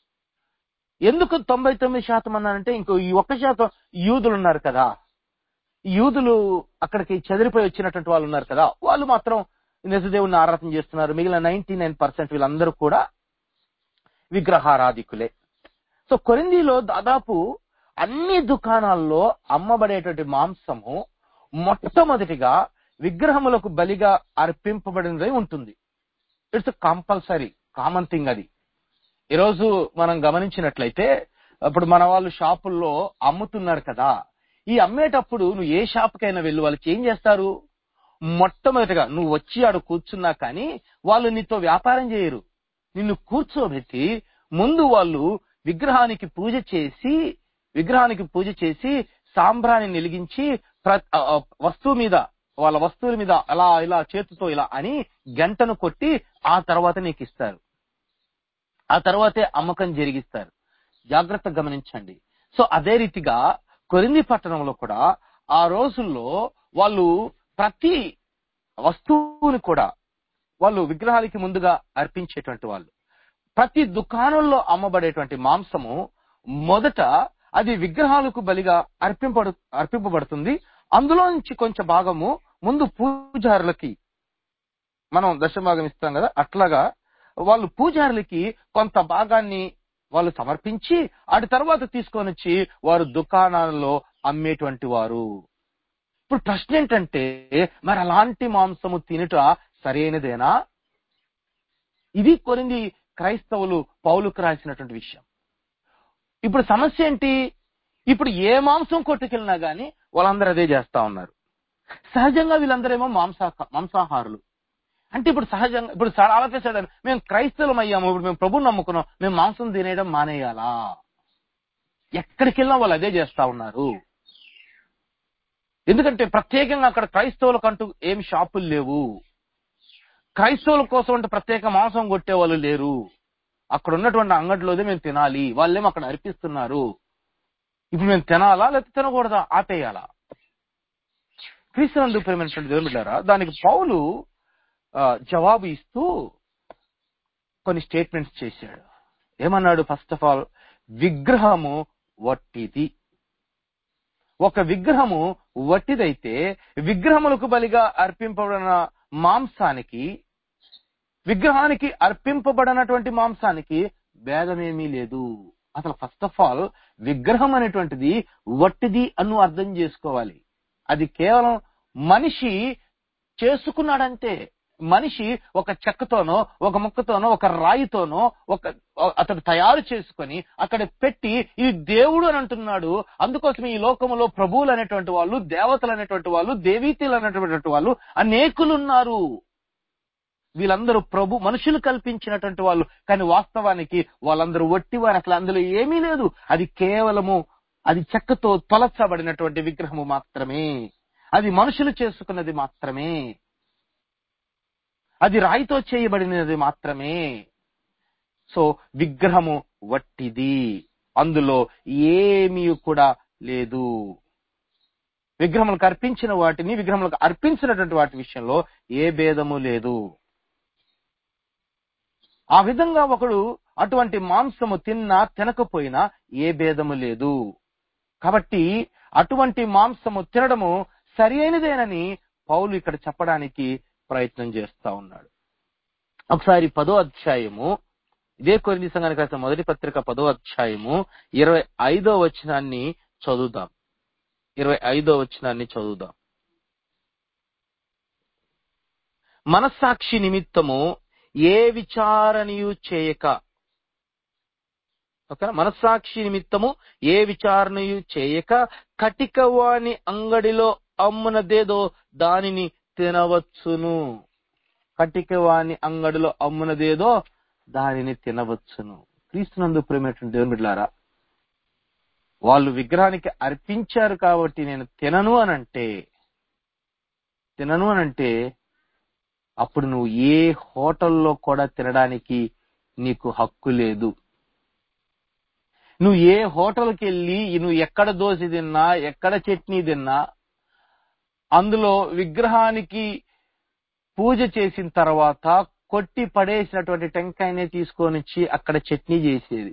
ఎందుకు తొంభై తొమ్మిది శాతం అన్నానంటే ఇంకో ఈ ఒక్క శాతం యూదులు ఉన్నారు కదా యూదులు అక్కడికి చెదిరిపోయి వచ్చినటువంటి వాళ్ళు ఉన్నారు కదా వాళ్ళు మాత్రం నిజదేవుని ఆరాధన చేస్తున్నారు మిగిలిన నైన్టీ నైన్ పర్సెంట్ వీళ్ళందరూ కూడా విగ్రహారాధికులే సో కొరిందీలో దాదాపు అన్ని దుకాణాల్లో అమ్మబడేటువంటి మాంసము మొట్టమొదటిగా విగ్రహములకు బలిగా అర్పింపబడినదై ఉంటుంది ఇట్స్ కంపల్సరీ కామన్ థింగ్ అది ఈరోజు మనం గమనించినట్లయితే ఇప్పుడు మన వాళ్ళు షాపుల్లో అమ్ముతున్నారు కదా ఈ అమ్మేటప్పుడు నువ్వు ఏ షాప్కైనా వెళ్ళి వాళ్ళకి ఏం చేస్తారు మొట్టమొదటిగా నువ్వు వచ్చి ఆడు కూర్చున్నా కానీ వాళ్ళు నీతో వ్యాపారం చేయరు నిన్ను కూర్చోబెట్టి ముందు వాళ్ళు విగ్రహానికి పూజ చేసి విగ్రహానికి పూజ చేసి సాంబ్రాన్ని వెలిగించి ప్ర- ఆ, ఆ, వస్తువు మీద వాళ్ళ వస్తువుల మీద అలా ఇలా చేతితో ఇలా అని గంటను కొట్టి ఆ తర్వాత నీకు ఇస్తారు ఆ తర్వాతే అమ్మకం జరిగిస్తారు జాగ్రత్త గమనించండి సో అదే రీతిగా కొరింది పట్టణంలో కూడా ఆ రోజుల్లో వాళ్ళు ప్రతి వస్తువుని కూడా వాళ్ళు విగ్రహాలకి ముందుగా అర్పించేటువంటి వాళ్ళు ప్రతి దుకాణంలో అమ్మబడేటువంటి మాంసము మొదట అది విగ్రహాలకు బలిగా అర్పింపడు అర్పింపబడుతుంది అందులో నుంచి కొంచెం భాగము ముందు పూజారులకి మనం దశభాగం ఇస్తాం కదా అట్లాగా వాళ్ళు పూజారులకి కొంత భాగాన్ని వాళ్ళు సమర్పించి అటు తర్వాత తీసుకొని వచ్చి వారు దుకాణాలలో అమ్మేటువంటి వారు ఇప్పుడు ప్రశ్న ఏంటంటే మరి అలాంటి మాంసము తినుట సరైనదేనా ఇది కొరింది క్రైస్తవులు పౌలుకు రాసినటువంటి విషయం ఇప్పుడు సమస్య ఏంటి ఇప్పుడు ఏ మాంసం కొట్టుకెళ్ళినా గానీ వాళ్ళందరూ అదే చేస్తా ఉన్నారు సహజంగా వీళ్ళందరేమో మాంసా మాంసాహారులు అంటే ఇప్పుడు సహజంగా ఇప్పుడు సార్ ఆలోచిస్తాడు మేము క్రైస్తవులం అయ్యాము ఇప్పుడు మేము ప్రభుని నమ్ముకున్నాం మేము మాంసం తినేయడం మానేయాలా ఎక్కడికి వెళ్ళినా వాళ్ళు అదే చేస్తా ఉన్నారు ఎందుకంటే ప్రత్యేకంగా అక్కడ క్రైస్తవులకంటూ ఏమి షాపులు లేవు క్రైస్తవుల కోసం అంటే ప్రత్యేక మాంసం కొట్టే వాళ్ళు లేరు అక్కడ ఉన్నటువంటి అంగడిలోదే మేము తినాలి వాళ్ళేమో అక్కడ అర్పిస్తున్నారు ఇప్పుడు మేము తినాలా లేకపోతే తినకూడదా ఆపేయాలా క్రీస్తునందు ప్రేమైనటువంటి దేవుని బిడ్డారా దానికి పౌలు ఆ, జవాబు ఇస్తూ కొన్ని స్టేట్మెంట్స్ చేశాడు ఏమన్నాడు ఫస్ట్ ఆఫ్ ఆల్ విగ్రహము వట్టిది ఒక విగ్రహము వట్టిదైతే విగ్రహములకు బలిగా అర్పింపబడిన మాంసానికి విగ్రహానికి అర్పింపబడినటువంటి మాంసానికి భేదమేమీ లేదు అసలు ఫస్ట్ ఆఫ్ ఆల్ విగ్రహం అనేటువంటిది వట్టిది అను అర్థం చేసుకోవాలి అది కేవలం మనిషి చేసుకున్నాడంతే మనిషి ఒక చెక్కతోనో ఒక ముక్కతోనో ఒక రాయితోనో ఒక అతడు తయారు చేసుకొని అక్కడ పెట్టి ఇది దేవుడు అని అంటున్నాడు అందుకోసం ఈ లోకంలో ప్రభువులు అనేటువంటి వాళ్ళు దేవతలు అనేటువంటి వాళ్ళు దేవీతులు అనేటువంటి వాళ్ళు అనేకులు ఉన్నారు వీళ్ళందరూ ప్రభు మనుషులు కల్పించినటువంటి వాళ్ళు కానీ వాస్తవానికి వాళ్ళందరూ వట్టివారు అసలు అందులో ఏమీ లేదు అది కేవలము అది చెక్కతో తొలచబడినటువంటి విగ్రహము మాత్రమే అది మనుషులు చేసుకున్నది మాత్రమే అది రాయితో చేయబడినది మాత్రమే సో విగ్రహము వట్టిది అందులో ఏమీ కూడా లేదు విగ్రహములకు అర్పించిన వాటిని విగ్రహములకు అర్పించినటువంటి వాటి విషయంలో ఏ భేదము లేదు ఆ విధంగా ఒకడు అటువంటి మాంసము తిన్నా తినకపోయినా ఏ భేదము లేదు కాబట్టి అటువంటి మాంసము తినడము సరి అయినదేనని పౌలు ఇక్కడ చెప్పడానికి ప్రయత్నం చేస్తా ఉన్నాడు ఒకసారి పదో అధ్యాయము ఇదే కొరింది సంఘానికి రాసిన మొదటి పత్రిక పదో అధ్యాయము ఇరవై ఐదో వచనాన్ని చదువుదాం ఇరవై ఐదో వచనాన్ని చదువుదాం మనస్సాక్షి నిమిత్తము ఏ విచారణయు చేయక ఓకేనా మనస్సాక్షి నిమిత్తము ఏ విచారణయు చేయక కటికవాని అంగడిలో అమ్మునదేదో దానిని తినవచ్చును కటికవాని అంగడిలో అమ్మునదేదో దానిని తినవచ్చును క్రీస్తునందు ప్రేమటువంటి దేవుని బిడ్డారా వాళ్ళు విగ్రహానికి అర్పించారు కాబట్టి నేను తినను అనంటే తినను అనంటే అప్పుడు నువ్వు ఏ హోటల్లో కూడా తినడానికి నీకు హక్కు లేదు నువ్వు ఏ హోటల్కి వెళ్ళి నువ్వు ఎక్కడ దోశ తిన్నా ఎక్కడ చట్నీ తిన్నా అందులో విగ్రహానికి పూజ చేసిన తర్వాత కొట్టి పడేసినటువంటి టెంకాయనే తీసుకొని వచ్చి అక్కడ చట్నీ చేసేది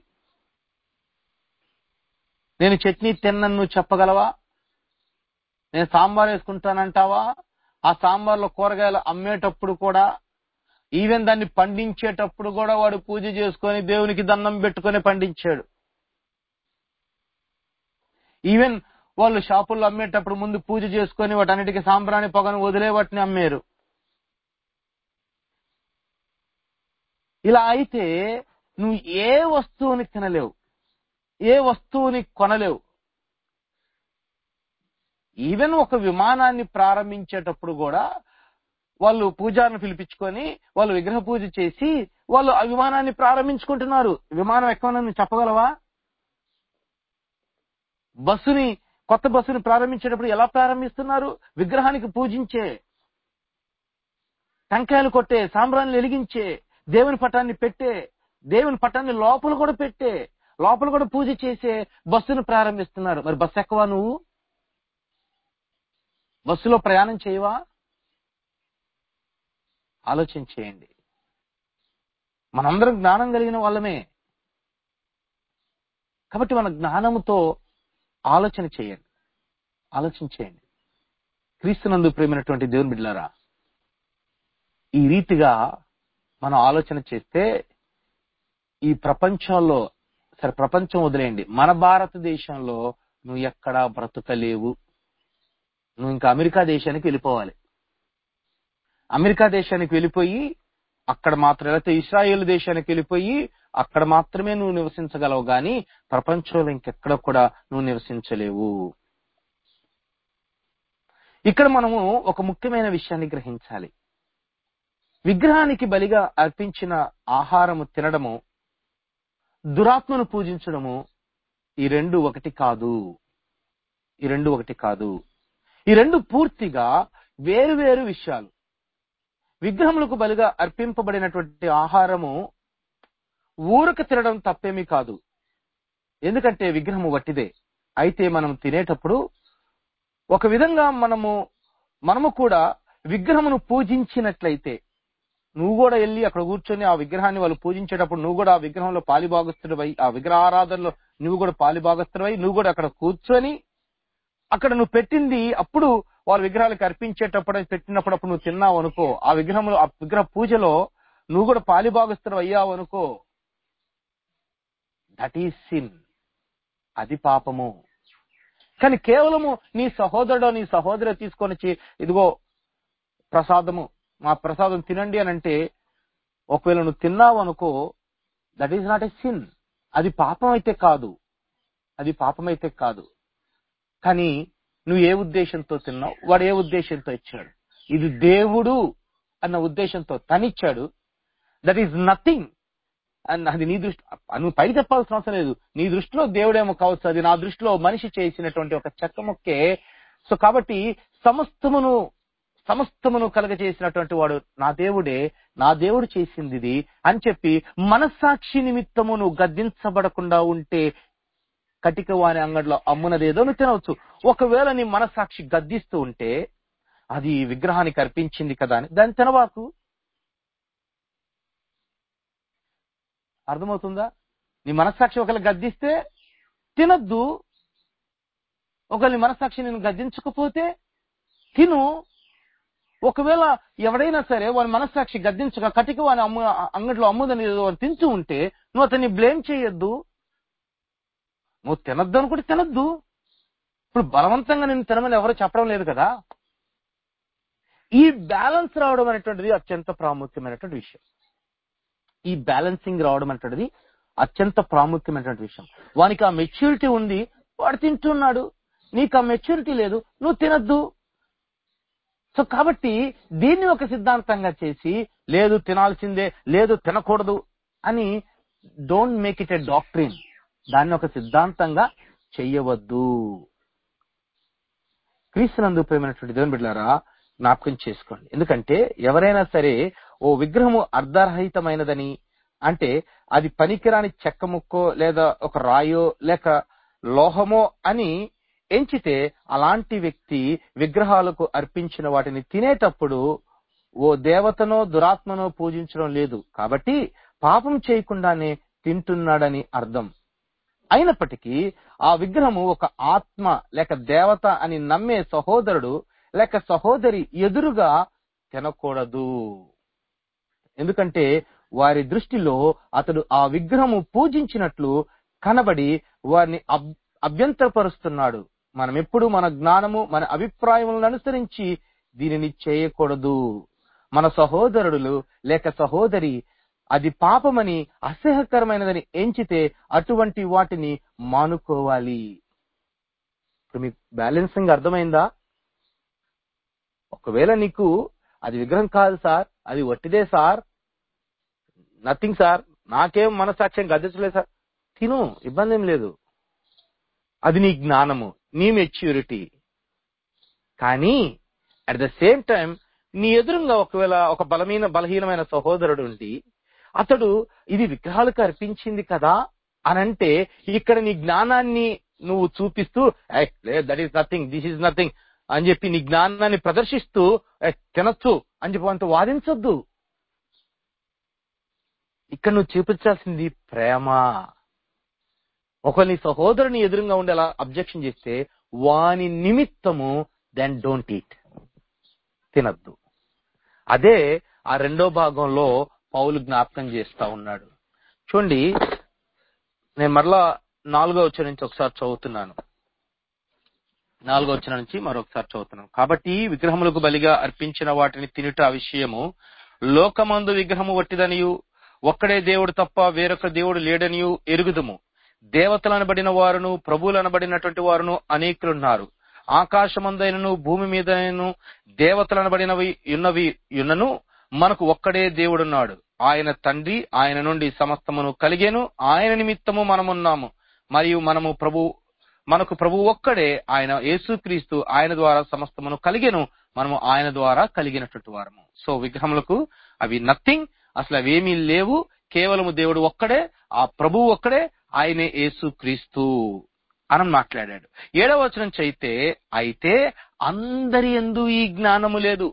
నేను చట్నీ తిన్నను నువ్వు చెప్పగలవా నేను సాంబార్ వేసుకుంటానంటావా ఆ సాంబార్లో కూరగాయలు అమ్మేటప్పుడు కూడా ఈవెన్ దాన్ని పండించేటప్పుడు కూడా వాడు పూజ చేసుకొని దేవునికి దండం పెట్టుకొని పండించాడు ఈవెన్ వాళ్ళు షాపుల్లో అమ్మేటప్పుడు ముందు పూజ చేసుకొని వాటన్నిటికీ సాంబ్రాణి పొగను వదిలే వాటిని అమ్మారు ఇలా అయితే నువ్వు ఏ వస్తువుని తినలేవు ఏ వస్తువుని కొనలేవు ఈవెన్ ఒక విమానాన్ని ప్రారంభించేటప్పుడు కూడా వాళ్ళు పూజారిని పిలిపించుకొని వాళ్ళు విగ్రహ పూజ చేసి వాళ్ళు ఆ విమానాన్ని ప్రారంభించుకుంటున్నారు విమానం ఎక్కమని నువ్వు చెప్పగలవా బస్సుని కొత్త బస్సుని ప్రారంభించేటప్పుడు ఎలా ప్రారంభిస్తున్నారు విగ్రహానికి పూజించే టంకాయలు కొట్టే సాంబ్రాన్ని వెలిగించే దేవుని పటాన్ని పెట్టే దేవుని పటాన్ని లోపల కూడా పెట్టే లోపల కూడా పూజ చేసే బస్సును ప్రారంభిస్తున్నారు మరి బస్సు ఎక్కవా నువ్వు బస్సులో ప్రయాణం చేయవా ఆలోచన చేయండి మనందరం జ్ఞానం కలిగిన వాళ్ళమే కాబట్టి మన జ్ఞానముతో ఆలోచన చేయండి ఆలోచన చేయండి క్రీస్తునందు ప్రేమైనటువంటి దేవుని బిడ్డలారా ఈ రీతిగా మనం ఆలోచన చేస్తే ఈ ప్రపంచంలో సరే ప్రపంచం వదిలేయండి మన భారతదేశంలో నువ్వు ఎక్కడా బ్రతకలేవు నువ్వు ఇంకా అమెరికా దేశానికి వెళ్ళిపోవాలి అమెరికా దేశానికి వెళ్ళిపోయి అక్కడ మాత్రం లేకపోతే ఇస్రాయేల్ దేశానికి వెళ్ళిపోయి అక్కడ మాత్రమే నువ్వు నివసించగలవు గాని ప్రపంచంలో ఇంకెక్కడ కూడా నువ్వు నివసించలేవు ఇక్కడ మనము ఒక ముఖ్యమైన విషయాన్ని గ్రహించాలి విగ్రహానికి బలిగా అర్పించిన ఆహారము తినడము దురాత్మను పూజించడము ఈ రెండు ఒకటి కాదు ఈ రెండు ఒకటి కాదు ఈ రెండు పూర్తిగా వేరు వేరు విషయాలు విగ్రహములకు బలిగా అర్పింపబడినటువంటి ఆహారము ఊరక తినడం తప్పేమీ కాదు ఎందుకంటే విగ్రహము వట్టిదే అయితే మనం తినేటప్పుడు ఒక విధంగా మనము మనము కూడా విగ్రహమును పూజించినట్లయితే నువ్వు కూడా వెళ్ళి అక్కడ కూర్చొని ఆ విగ్రహాన్ని వాళ్ళు పూజించేటప్పుడు నువ్వు కూడా ఆ విగ్రహంలో పాలిభాగస్తుడివై ఆ విగ్రహ ఆరాధనలో నువ్వు కూడా పాలిభాగస్తుడివై నువ్వు కూడా అక్కడ కూర్చొని అక్కడ నువ్వు పెట్టింది అప్పుడు వాళ్ళ విగ్రహాలకు అర్పించేటప్పుడు పెట్టినప్పుడు అప్పుడు నువ్వు తిన్నావు అనుకో ఆ విగ్రహంలో ఆ విగ్రహ పూజలో నువ్వు కూడా పాలిభాగస్తుడు అయ్యావు అనుకో దట్ ఈస్ సిన్ అది పాపము కానీ కేవలము నీ సహోదరుడు నీ సహోదరు తీసుకొని వచ్చి ఇదిగో ప్రసాదము మా ప్రసాదం తినండి అని అంటే ఒకవేళ నువ్వు తిన్నావు అనుకో that is not a sin అది పాపం అయితే కాదు అది పాపం అయితే కాదు కానీ నువ్వు ఏ ఉద్దేశంతో తిన్నావు వాడు ఏ ఉద్దేశంతో ఇచ్చాడు ఇది దేవుడు అన్న ఉద్దేశంతో తనిచ్చాడు దట్ ఈస్ నథింగ్ అండ్ అది నీ దృష్టి నువ్వు పై చెప్పాల్సిన అవసరం లేదు నీ దృష్టిలో దేవుడేమో కావచ్చు అది నా దృష్టిలో మనిషి చేసినటువంటి ఒక చెక్క మొక్కే సో కాబట్టి సమస్తమును సమస్తమును కలగజేసినటువంటి వాడు నా దేవుడే నా దేవుడు చేసింది ఇది అని చెప్పి మనస్సాక్షి నిమిత్తము నువ్వు గద్దించబడకుండా ఉంటే కటిక వాని అంగడిలో అమ్మునదేదో నువ్వు తినవచ్చు ఒకవేళ నీ మనస్సాక్షి గద్దిస్తూ ఉంటే అది ఈ విగ్రహానికి అర్పించింది కదా అని దాన్ని తినవాకు అర్థమవుతుందా నీ మనస్సాక్షి ఒకవేళ గద్దిస్తే తినద్దు ఒకవేళ నీ మనస్సాక్షి నేను గద్దించకపోతే తిను ఒకవేళ ఎవడైనా సరే వాని మనస్సాక్షి గద్దించక కటిక వాని అమ్ము అంగట్లో అమ్ముదని ఏదో వాడు తింటూ ఉంటే నువ్వు అతన్ని బ్లేమ్ చేయొద్దు నువ్వు తినద్దు అనుకుంటే తినద్దు ఇప్పుడు బలవంతంగా నేను తినమని ఎవరు చెప్పడం లేదు కదా ఈ బ్యాలెన్స్ రావడం అనేటువంటిది అత్యంత ప్రాముఖ్యమైనటువంటి విషయం ఈ బ్యాలెన్సింగ్ రావడం అనేటువంటిది అత్యంత ప్రాముఖ్యమైనటువంటి విషయం వానికి ఆ మెచ్యూరిటీ ఉంది వాడు తింటున్నాడు నీకు ఆ మెచ్యూరిటీ లేదు నువ్వు తినద్దు సో కాబట్టి దీన్ని ఒక సిద్ధాంతంగా చేసి లేదు తినాల్సిందే లేదు తినకూడదు అని don't make it a doctrine దాన్ని ఒక సిద్ధాంతంగా చెయ్యవద్దు క్రీస్తునందు ప్రేమైనటువంటి దేవుని బిడ్డారా జ్ఞాపకం చేసుకోండి ఎందుకంటే ఎవరైనా సరే ఓ విగ్రహము అర్ధరహితమైనదని అంటే అది పనికిరాని చెక్క ముక్కో లేదా ఒక రాయో లేక లోహమో అని ఎంచితే అలాంటి వ్యక్తి విగ్రహాలకు అర్పించిన వాటిని తినేటప్పుడు ఓ దేవతనో దురాత్మనో పూజించడం లేదు కాబట్టి పాపం చేయకుండానే తింటున్నాడని అర్థం అయినప్పటికీ ఆ విగ్రహము ఒక ఆత్మ లేక దేవత అని నమ్మే సహోదరుడు లేక సహోదరి ఎదురుగా తినకూడదు ఎందుకంటే వారి దృష్టిలో అతడు ఆ విగ్రహము పూజించినట్లు కనబడి వారిని అబ్- అభ్యంతరపరుస్తున్నాడు మనం ఎప్పుడు మన జ్ఞానము మన అభిప్రాయములను అనుసరించి దీనిని చేయకూడదు మన సహోదరుడు లేక సహోదరి అది పాపమని అసహ్యకరమైనదని ఎంచితే అటువంటి వాటిని మానుకోవాలి ఇప్పుడు మీకు బ్యాలెన్సింగ్ అర్థమైందా ఒకవేళ నీకు అది విగ్రహం కాదు సార్ అది వట్టిదే సార్ నథింగ్ సార్ నాకేం మనసాక్ష్యం గద్దించలేదు సార్ తిను ఇబ్బంది ఏం లేదు అది నీ జ్ఞానము నీ మెచ్యూరిటీ కానీ అట్ ద సేమ్ టైం నీ ఎదురుగా ఒకవేళ ఒక బలమైన బలహీనమైన సహోదరుడు ఉండి అతడు ఇది విగ్రహాలకు అర్పించింది కదా అనంటే ఇక్కడ నీ జ్ఞానాన్ని నువ్వు చూపిస్తూ that is nothing this is nothing అని చెప్పి నీ జ్ఞానాన్ని ప్రదర్శిస్తూ "ఏ, తినొచ్చు అని చెప్పి అంత వాదించొద్దు ఇక్కడ నువ్వు చూపించాల్సింది ప్రేమ ఒక నీ సహోదరుని ఎదురుగా ఉండి అలా అబ్జెక్షన్ చేస్తే వాని నిమిత్తము దెన్ డోంట్ ఈట్ తినద్దు అదే ఆ రెండో భాగంలో పౌలు జ్ఞాపకం చేస్తా ఉన్నాడు చూడండి నేను మరలా నాలుగో వచ్చిన నుంచి ఒకసారి చదువుతున్నాను నాలుగో వచ్చిన నుంచి మరొకసారి చదువుతున్నాను కాబట్టి విగ్రహములకు బలిగా అర్పించిన వాటిని తినుట విషయము లోకమందు విగ్రహము వట్టిదనియు ఒక్కడే దేవుడు తప్ప వేరొక దేవుడు లేడనియు ఎరుగుదుము దేవతలనబడిన వారును ప్రభువులనబడినటువంటి వారును అనేకులున్నారు ఆకాశమందైనను భూమి మీదైనను దేవతలనబడినవి ఉన్నవి ఉన్నను మనకు ఒక్కడే దేవుడున్నాడు ఆయన తండ్రి ఆయన నుండి సమస్తమును కలిగేను ఆయన నిమిత్తము మనమున్నాము మరియు మనము ప్రభు మనకు ప్రభు ఒక్కడే ఆయన యేసుక్రీస్తు ఆయన ద్వారా సమస్తమును కలిగెను మనము ఆయన ద్వారా కలిగినటువంటి వారము సో విగ్రహములకు అవి నథింగ్ అసలు అవేమీ లేవు కేవలము దేవుడు ఒక్కడే ఆ ప్రభువు ఒక్కడే ఆయనే యేసుక్రీస్తు అని మాట్లాడాడు ఏడవ వచనం చైతే అయితే అందరి ఎందు ఈ జ్ఞానము లేదు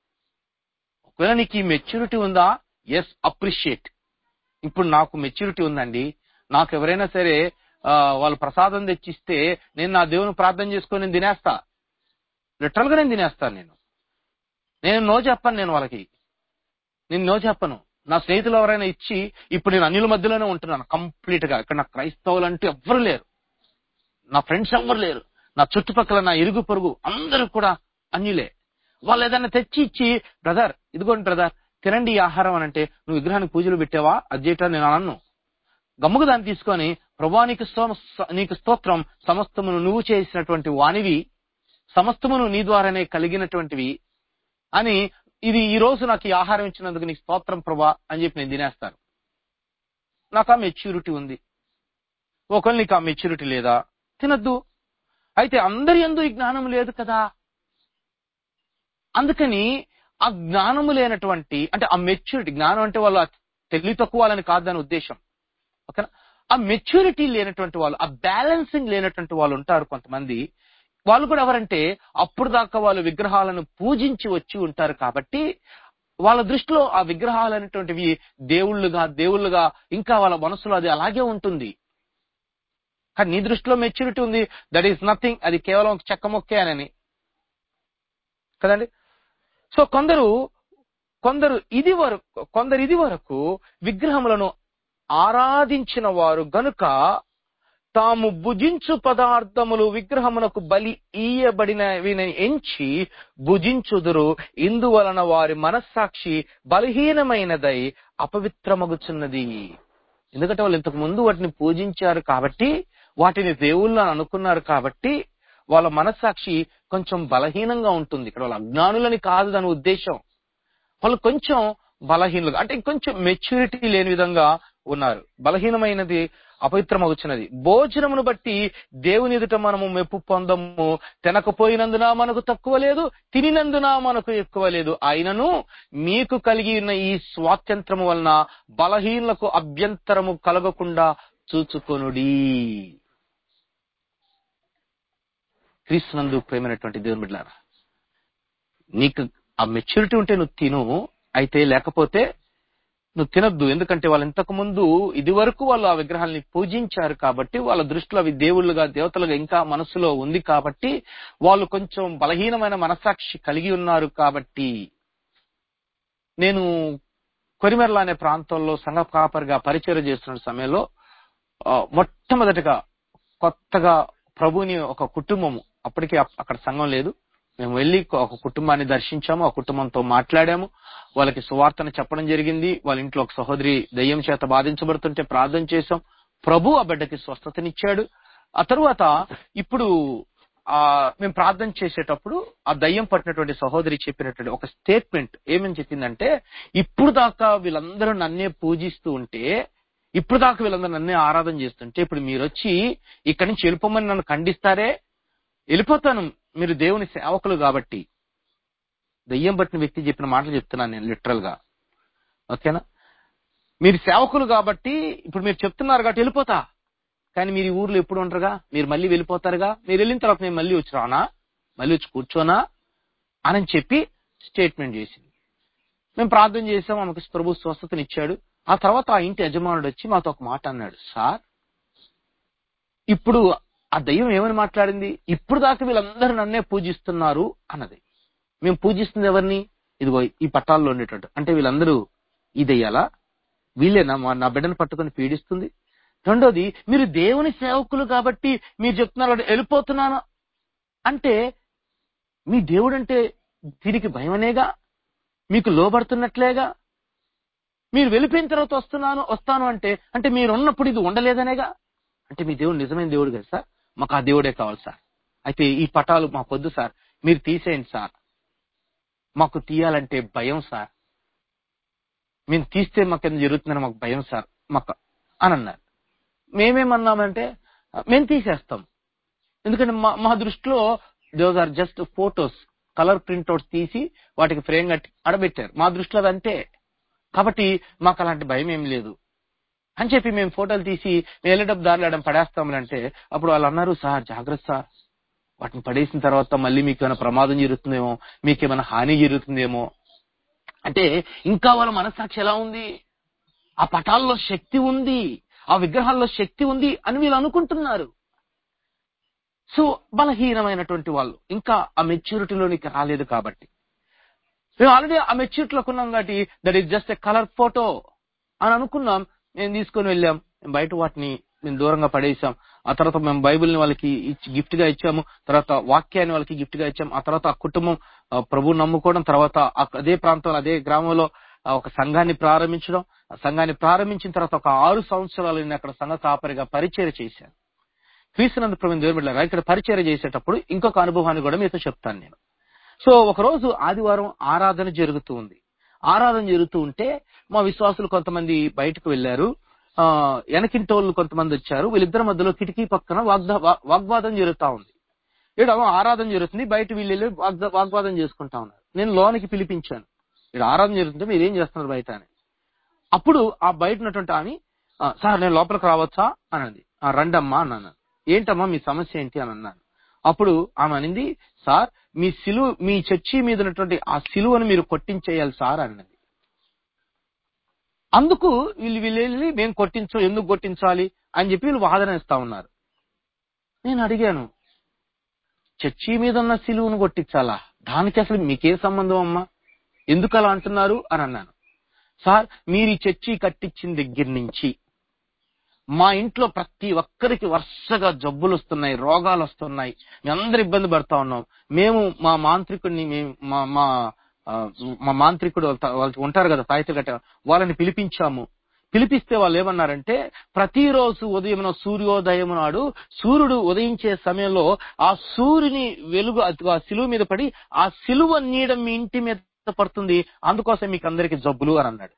ఒకవేళ నీకు ఈ మెచ్యూరిటీ ఉందా ఎస్ అప్రిషియేట్ ఇప్పుడు నాకు మెచ్యూరిటీ ఉందండి నాకు ఎవరైనా సరే ఆ, వాళ్ళు ప్రసాదం తెచ్చిస్తే నేను నా దేవుని ప్రార్థన చేసుకొని నేను తినేస్తా లిటరల్ గా నేను తినేస్తాను నేను నేను నో చెప్పను నేను వాళ్ళకి నేను నో చెప్పను నా స్నేహితులు ఎవరైనా ఇచ్చి ఇప్పుడు నేను అన్యుల మధ్యలోనే ఉంటున్నాను కంప్లీట్ గా ఇక్కడ నా క్రైస్తవులు అంటే ఎవ్వరు లేరు నా ఫ్రెండ్స్ ఎవ్వరు లేరు నా చుట్టుపక్కల నా ఇరుగు పొరుగు అందరూ కూడా అన్యులే వాళ్ళు ఏదైనా తెచ్చి ఇచ్చి బ్రదర్ ఇదిగోండి బ్రదర్ తినండి ఈ ఆహారం అని అంటే నువ్వు విగ్రహానికి పూజలు పెట్టావా అది చేయటం నేను అనను గమ్ముకు దాన్ని తీసుకొని ప్రభా నీకు స్తోమ- నీకు స్తోత్రం సమస్తమును నువ్వు చేసినటువంటి వానివి సమస్తమును నీ ద్వారానే కలిగినటువంటివి అని ఇది ఈ రోజు నాకు ఈ ఆహారం ఇచ్చినందుకు నీకు స్తోత్రం ప్రభా అని చెప్పి నేను తినేస్తాను నాకు ఆ మెచ్యూరిటీ ఉంది ఒకవేళ నీకు ఆ మెచ్యూరిటీ లేదా తినద్దు అయితే అందరి ఎందు ఈ జ్ఞానం లేదు కదా అందుకని ఆ జ్ఞానము లేనటువంటి అంటే ఆ మెచ్యూరిటీ జ్ఞానం అంటే వాళ్ళ తెలివి తక్కువ వాళ్ళని కాదు దాని ఉద్దేశం ఓకేనా ఆ మెచ్యూరిటీ లేనటువంటి వాళ్ళు ఆ బ్యాలెన్సింగ్ లేనటువంటి వాళ్ళు ఉంటారు కొంతమంది వాళ్ళు కూడా ఎవరంటే అప్పుడు దాకా వాళ్ళు విగ్రహాలను పూజించి వచ్చి ఉంటారు కాబట్టి వాళ్ళ దృష్టిలో ఆ విగ్రహాలు అనేటువంటివి దేవుళ్ళుగా దేవుళ్ళుగా ఇంకా వాళ్ళ మనసులో అది అలాగే ఉంటుంది కానీ నీ దృష్టిలో మెచ్యూరిటీ ఉంది దట్ ఈస్ నథింగ్ అది కేవలం ఒక చెక్క మొక్కే అని కదండి సో కొందరు కొందరు ఇది వరకు కొందరు ఇది వరకు విగ్రహములను ఆరాధించిన వారు గనుక తాము భుజించు పదార్థములు విగ్రహమునకు బలి ఈయబడినవిని ఎంచి భుజించుదురు ఇందువలన వారి మనస్సాక్షి బలహీనమైనదై అపవిత్రమగుచున్నది ఎందుకంటే వాళ్ళు ఇంతకు ముందు వాటిని పూజించారు కాబట్టి వాటిని దేవుళ్ళు అని అనుకున్నారు కాబట్టి వాళ్ళ మనస్సాక్షి కొంచెం బలహీనంగా ఉంటుంది ఇక్కడ వాళ్ళ అజ్ఞానులని కాదు దాని ఉద్దేశం వాళ్ళు కొంచెం బలహీనులుగా అంటే కొంచెం మెచ్యూరిటీ లేని విధంగా ఉన్నారు బలహీనమైనది అపవిత్రమగుచున్నది భోజనమును బట్టి దేవుని ఎదుట మనము మెప్పు పొందము తినకపోయినందున మనకు తక్కువ లేదు తినినందున మనకు ఎక్కువ లేదు అయినను మీకు కలిగి ఉన్న ఈ స్వాతంత్రము వలన బలహీనులకు అభ్యంతరము కలగకుండా చూచుకొనుడి క్రీస్తునందు ప్రేమైనటువంటి దేవుని బిడ్డారా నీకు ఆ మెచ్యూరిటీ ఉంటే నువ్వు తిను అయితే లేకపోతే నువ్వు తినొద్దు ఎందుకంటే వాళ్ళు ఇంతకు ముందు ఇది వరకు వాళ్ళు ఆ విగ్రహాల్ని పూజించారు కాబట్టి వాళ్ళ దృష్టిలో అవి దేవుళ్ళుగా దేవతలుగా ఇంకా మనసులో ఉంది కాబట్టి వాళ్ళు కొంచెం బలహీనమైన మనసాక్షి కలిగి ఉన్నారు కాబట్టి నేను కొరిమెర్ల అనే ప్రాంతంలో సంఘ కాపరిగా పరిచయం చేస్తున్న సమయంలో ఆ, మొట్టమొదటిగా కొత్తగా ప్రభుని ఒక కుటుంబము అప్పటికి అప్- అక్కడ సంఘం లేదు మేము వెళ్ళి ఒక కుటుంబాన్ని దర్శించాము ఆ కుటుంబంతో మాట్లాడాము వాళ్ళకి సువార్తను చెప్పడం జరిగింది వాళ్ళ ఇంట్లో ఒక సహోదరి దయ్యం చేత బాధించబడుతుంటే ప్రార్థన చేశాం ప్రభు ఆ బిడ్డకి స్వస్థతనిచ్చాడు ఆ తరువాత ఇప్పుడు ఆ మేము ప్రార్థన చేసేటప్పుడు ఆ దయ్యం పట్టినటువంటి సహోదరి చెప్పినటువంటి ఒక స్టేట్మెంట్ ఏమని చెప్పిందంటే ఇప్పుడు దాకా వీళ్ళందరూ నన్నే పూజిస్తూ ఉంటే ఇప్పుడు దాకా వీళ్ళందరూ నన్నే ఆరాధన చేస్తుంటే ఇప్పుడు మీరు వచ్చి ఇక్కడి నుంచి వెళ్ళిపోమని నన్ను ఖండిస్తారే వెళ్ళిపోతాను మీరు దేవుని సేవకులు కాబట్టి దయ్యం పట్టిన వ్యక్తి చెప్పిన మాటలు చెప్తున్నాను నేను లిటరల్ గా ఓకేనా మీరు సేవకులు కాబట్టి ఇప్పుడు మీరు చెప్తున్నారు కాబట్టి వెళ్ళిపోతా కానీ మీరు ఈ ఊర్లో ఎప్పుడు ఉండరుగా మీరు మళ్ళీ వెళ్ళిపోతారుగా మీరు వెళ్ళిన తర్వాత నేను మళ్ళీ వచ్చి రానా మళ్ళీ వచ్చి కూర్చోనా అని చెప్పి స్టేట్మెంట్ చేసింది మేము ప్రార్థన చేసాం ఆమెకు ప్రభు స్వస్థతనిచ్చాడు ఆ తర్వాత ఆ ఇంటి యజమానుడు వచ్చి మాతో ఒక మాట అన్నాడు సార్ ఇప్పుడు ఆ దయ్యం ఏమని మాట్లాడింది ఇప్పుడు దాకా వీళ్ళందరూ నన్నే పూజిస్తున్నారు అన్నది మేము పూజిస్తుంది ఎవరిని ఇదిగో ఈ పట్టాల్లో ఉండేటట్టు అంటే వీళ్ళందరూ ఈ దయ్యాలా వీళ్ళేనా మా- నా బిడ్డను పట్టుకొని పీడిస్తుంది రెండోది మీరు దేవుని సేవకులు కాబట్టి మీరు చెప్తున్నారు "వాడు వెళ్ళిపోతున్నాను అంటే మీ దేవుడు అంటే దీనికి భయమనేగా మీకు లోబడుతున్నట్లేగా మీరు వెళ్ళిపోయిన తర్వాత వస్తున్నాను వస్తాను అంటే అంటే మీరు ఉన్నప్పుడు ఇది ఉండలేదనేగా అంటే మీ దేవుడు నిజమైన దేవుడు కదా సార్ మాకు ఆ దేవుడే కావాలి సార్ అయితే ఈ పటాలు మాకు వద్దు సార్ మీరు తీసేయండి సార్ మాకు తీయాలంటే భయం సార్ మేము తీస్తే మాకు ఏం జరుగుతుందని మాకు భయం సార్ మాకు అని అన్నారు మేమేమన్నామంటే మేము తీసేస్తాం ఎందుకంటే మా మా దృష్టిలో those are just photos colour printouts తీసి వాటికి ఫ్రేమ్ కట్టి అడబెట్టారు మా దృష్టిలో అది అంతే కాబట్టి మాకు అలాంటి భయం ఏం లేదు అని చెప్పి మేము ఫోటోలు తీసి మేము వెళ్ళేటప్పుడు దారిలో ఆడడం పడేస్తామంటే అప్పుడు వాళ్ళు అన్నారు సార్ జాగ్రత్త సార్ వాటిని పడేసిన తర్వాత మళ్ళీ మీకు ఏమైనా ప్రమాదం జరుగుతుందేమో మీకు ఏమైనా హాని జరుగుతుందేమో అంటే ఇంకా వాళ్ళ మనస్సాక్షి ఎలా ఉంది ఆ పటాల్లో శక్తి ఉంది ఆ విగ్రహాల్లో శక్తి ఉంది అని వీళ్ళు అనుకుంటున్నారు సో బలహీనమైనటువంటి వాళ్ళు ఇంకా ఆ మెచ్యూరిటీలోనికి రాలేదు కాబట్టి మేము ఆల్రెడీ ఆ మెచ్యూరిటీలోకి ఉన్నాం కాబట్టి that is just a colour photo అని అనుకున్నాం మేము తీసుకొని వెళ్ళాం మేము బయట వాటిని మేము దూరంగా పడేసాం ఆ తర్వాత మేము బైబిల్ని వాళ్ళకి ఇచ్చి గిఫ్ట్ గా ఇచ్చాము తర్వాత వాక్యాన్ని వాళ్ళకి గిఫ్ట్ గా ఇచ్చాము ఆ తర్వాత ఆ కుటుంబం ఆ, ప్రభువు నమ్ముకోవడం తర్వాత ఆ అదే ప్రాంతంలో అదే గ్రామంలో ఆ, ఒక సంఘాన్ని ప్రారంభించడం ఆ సంఘాన్ని ప్రారంభించిన తర్వాత ఒక ఆరు సంవత్సరాలు నేను అక్కడ సంఘ కాపరిగా పరిచయం చేశాను క్రీస్తునందు ప్రభు దేవుని బిడ్డలారా, ఇక్కడ పరిచయం చేసేటప్పుడు ఇంకొక అనుభవాన్ని కూడా మీతో చెప్తాను నేను సో ఒక రోజు ఆదివారం ఆరాధన జరుగుతూ ఉంది ఆరాధన జరుగుతూ ఉంటే మా విశ్వాసులు కొంతమంది బయటకు వెళ్లారు ఆ వెనకింటోళ్ళు కొంతమంది వచ్చారు వీళ్ళిద్దరి మధ్యలో కిటికీ పక్కన వాగ్దా వా- వాగ్వాదం జరుగుతా ఉంది ఇక్కడ ఆరాధన జరుగుతుంది బయట వీళ్ళు వెళ్ళి వాగ్దా- వాగ్వాదం చేసుకుంటా ఉన్నారు నేను లోనికి పిలిపించాను ఇక్కడ ఆరాధన జరుగుతుంటే మీరు ఏం చేస్తున్నారు బయట అని అప్పుడు ఆ బయట ఉన్నటువంటి ఆమె "ఆ, సార్ నేను లోపలికి రావచ్చా అన్నది "ఆ, రండమ్మా అన్నాను ఏంటమ్మా మీ సమస్య ఏంటి అని అన్నాను అప్పుడు ఆమె అనింది సార్ మీ సిలువ మీ చర్చి మీద ఉన్నటువంటి ఆ సిలువను మీరు కొట్టించేయాలి సార్ అన్నది అందుకు వీళ్ళు వీళ్ళు వెళ్ళి మేము కొట్టించు ఎందుకు కొట్టించాలి అని చెప్పి వీళ్ళు వాదన ఇస్తా ఉన్నారు నేను అడిగాను చర్చి మీద ఉన్న సిలువను కొట్టించాలా దానికి అసలు మీకే సంబంధం అమ్మా ఎందుకు అలా అంటున్నారు అని అన్నాను సార్ మీరు ఈ చర్చి కట్టించిన దగ్గర నుంచి మా ఇంట్లో ప్రతి ఒక్కరికి వరుసగా జబ్బులు వస్తున్నాయి రోగాలు వస్తున్నాయి మేమందరూ ఇబ్బంది పడతా ఉన్నాం మేము మా మాంత్రికుడిని మేము మా మా ఆ, మా మాంత్రికుడు వాళ్ళ- వాళ్ళు ఉంటారు కదా తాయిత గట్ట వాళ్ళని పిలిపించాము పిలిపిస్తే వాళ్ళు ఏమన్నారంటే ప్రతిరోజు ఉదయం సూర్యోదయం నాడు సూర్యుడు ఉదయించే సమయంలో ఆ సూర్యుని వెలుగు ఆ సిలువ మీద పడి ఆ సిలువ నీడ మీ ఇంటి మీద పడుతుంది అందుకోసం మీకు అందరికి జబ్బులు అని అన్నాడు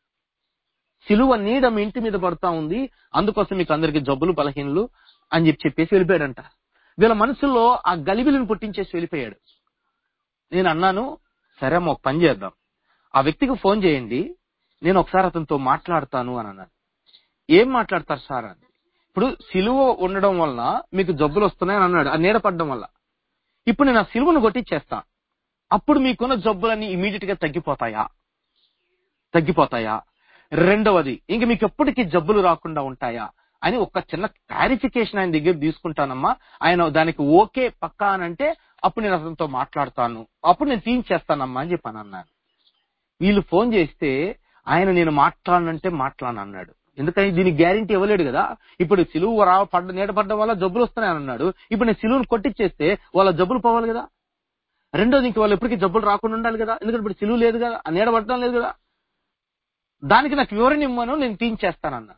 సిలువ నీడ మీ ఇంటి మీద పడతా ఉంది అందుకోసం మీకు అందరికి జబ్బులు బలహీనలు అని చెప్పి చెప్పేసి వెళ్ళిపోయాడంట వీళ్ళ మనసులో ఆ గలిబిలిని పుట్టించేసి వెళ్ళిపోయాడు నేను అన్నాను సరే అమ్మ ఒక పని చేద్దాం ఆ వ్యక్తికి ఫోన్ చేయండి నేను ఒకసారి అతనితో మాట్లాడతాను అని అన్నాను ఏం మాట్లాడతారు సార్ అని ఇప్పుడు సిలువ ఉండడం వలన మీకు జబ్బులు వస్తున్నాయని అన్నాడు ఆ నీడ పడడం వల్ల ఇప్పుడు నేను ఆ సిలువను కొట్టించేస్తా అప్పుడు మీకున్న జబ్బులన్నీ ఇమీడియట్ గా తగ్గిపోతాయా తగ్గిపోతాయా రెండవది ఇంక మీకు ఎప్పటికీ జబ్బులు రాకుండా ఉంటాయా అని ఒక చిన్న క్లారిఫికేషన్ ఆయన దగ్గర తీసుకుంటానమ్మా ఆయన దానికి ఓకే పక్కా అని అంటే అప్పుడు నేను అతనితో మాట్లాడతాను అప్పుడు నేను తీయించేస్తానమ్మా అని చెప్పాను అన్నాను వీళ్ళు ఫోన్ చేస్తే ఆయన నేను మాట్లాడనంటే మాట్లాడను అన్నాడు ఎందుకని దీనికి గ్యారంటీ ఇవ్వలేడు కదా ఇప్పుడు సిలువు రా పడ్డ నీడ పడ్డం వల్ల జబ్బులు వస్తున్నాయని అన్నాడు ఇప్పుడు నేను సిలువును కొట్టిచ్చేస్తే వాళ్ళ జబ్బులు పోవాలి కదా రెండోది ఇంక వాళ్ళు ఎప్పటికీ జబ్బులు రాకుండా ఉండాలి కదా ఎందుకంటే ఇప్పుడు సిలువు లేదు కదా ఆ నీడ పడడం లేదు కదా దానికి నాకు వివరణ ఇమ్మను నేను తీయించేస్తానన్నా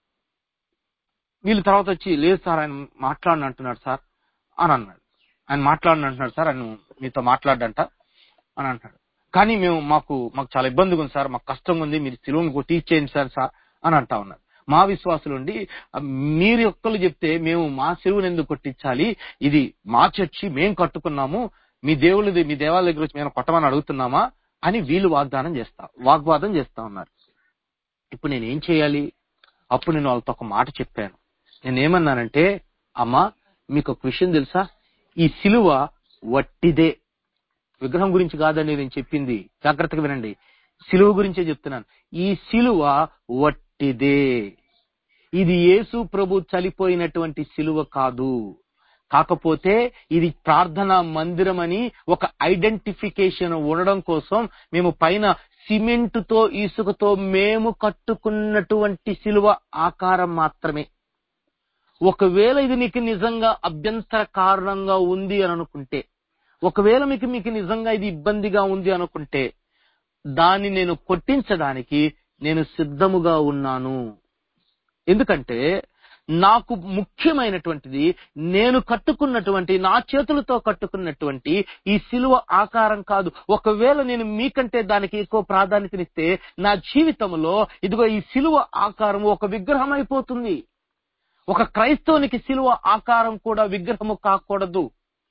వీళ్ళు తర్వాత వచ్చి లేదు సార్ ఆయన మాట్లాడను అంటున్నాడు సార్ అని అన్నాడు ఆయన మాట్లాడను అంటున్నాడు సార్ ఆయన మీతో మాట్లాడంట అని అంటాడు కానీ మేము మాకు మాకు చాలా ఇబ్బందిగా ఉంది సార్ మాకు కష్టంగా ఉంది మీరు సిలువను తీర్చేయండి సార్ సార్ అని అంటా ఉన్నారు మా విశ్వాసులు ఉండి మీరు ఒక్కరు చెప్తే మేము మా సిలువను ఎందుకు కొట్టించాలి ఇది మా చర్చి మేం కట్టుకున్నాము మీ దేవుళ్ళది మీ దేవాలయ దగ్గర వచ్చి మేము కొట్టమని అడుగుతున్నామా అని వీళ్ళు వాగ్దానం చేస్తా వాగ్వాదం చేస్తా ఉన్నారు ఇప్పుడు నేను ఏం చేయాలి అప్పుడు నేను వాళ్ళతో ఒక మాట చెప్పాను నేను ఏమన్నానంటే అమ్మా మీకు ఒక విషయం తెలుసా ఈ సిలువ వట్టిదే విగ్రహం గురించి కాదండి నేను చెప్పింది జాగ్రత్తగా వినండి సిలువ గురించే చెప్తున్నాను ఈ సిలువ వట్టిదే ఇది యేసు ప్రభు చనిపోయినటువంటి సిలువ కాదు కాకపోతే ఇది ప్రార్థనా మందిరం అని ఒక ఐడెంటిఫికేషన్ ఉండడం కోసం మేము పైన సిమెంట్ తో ఇసుకతో మేము కట్టుకున్నటువంటి సిలువ ఆకారం మాత్రమే ఒకవేళ ఇది నీకు నిజంగా అభ్యంతర కారణంగా ఉంది అని అనుకుంటే ఒకవేళ మీకు మీకు నిజంగా ఇది ఇబ్బందిగా ఉంది అనుకుంటే దాన్ని నేను కొట్టించడానికి నేను సిద్ధముగా ఉన్నాను ఎందుకంటే నాకు ముఖ్యమైనటువంటిది నేను కట్టుకున్నటువంటి నా చేతులతో కట్టుకున్నటువంటి ఈ సిలువ ఆకారం కాదు ఒకవేళ నేను మీకంటే దానికి ఎక్కువ ప్రాధాన్యతనిస్తే నా జీవితంలో ఇదిగో ఈ సిలువ ఆకారం ఒక విగ్రహం అయిపోతుంది ఒక క్రైస్తవునికి సిలువ ఆకారం కూడా విగ్రహము కాకూడదు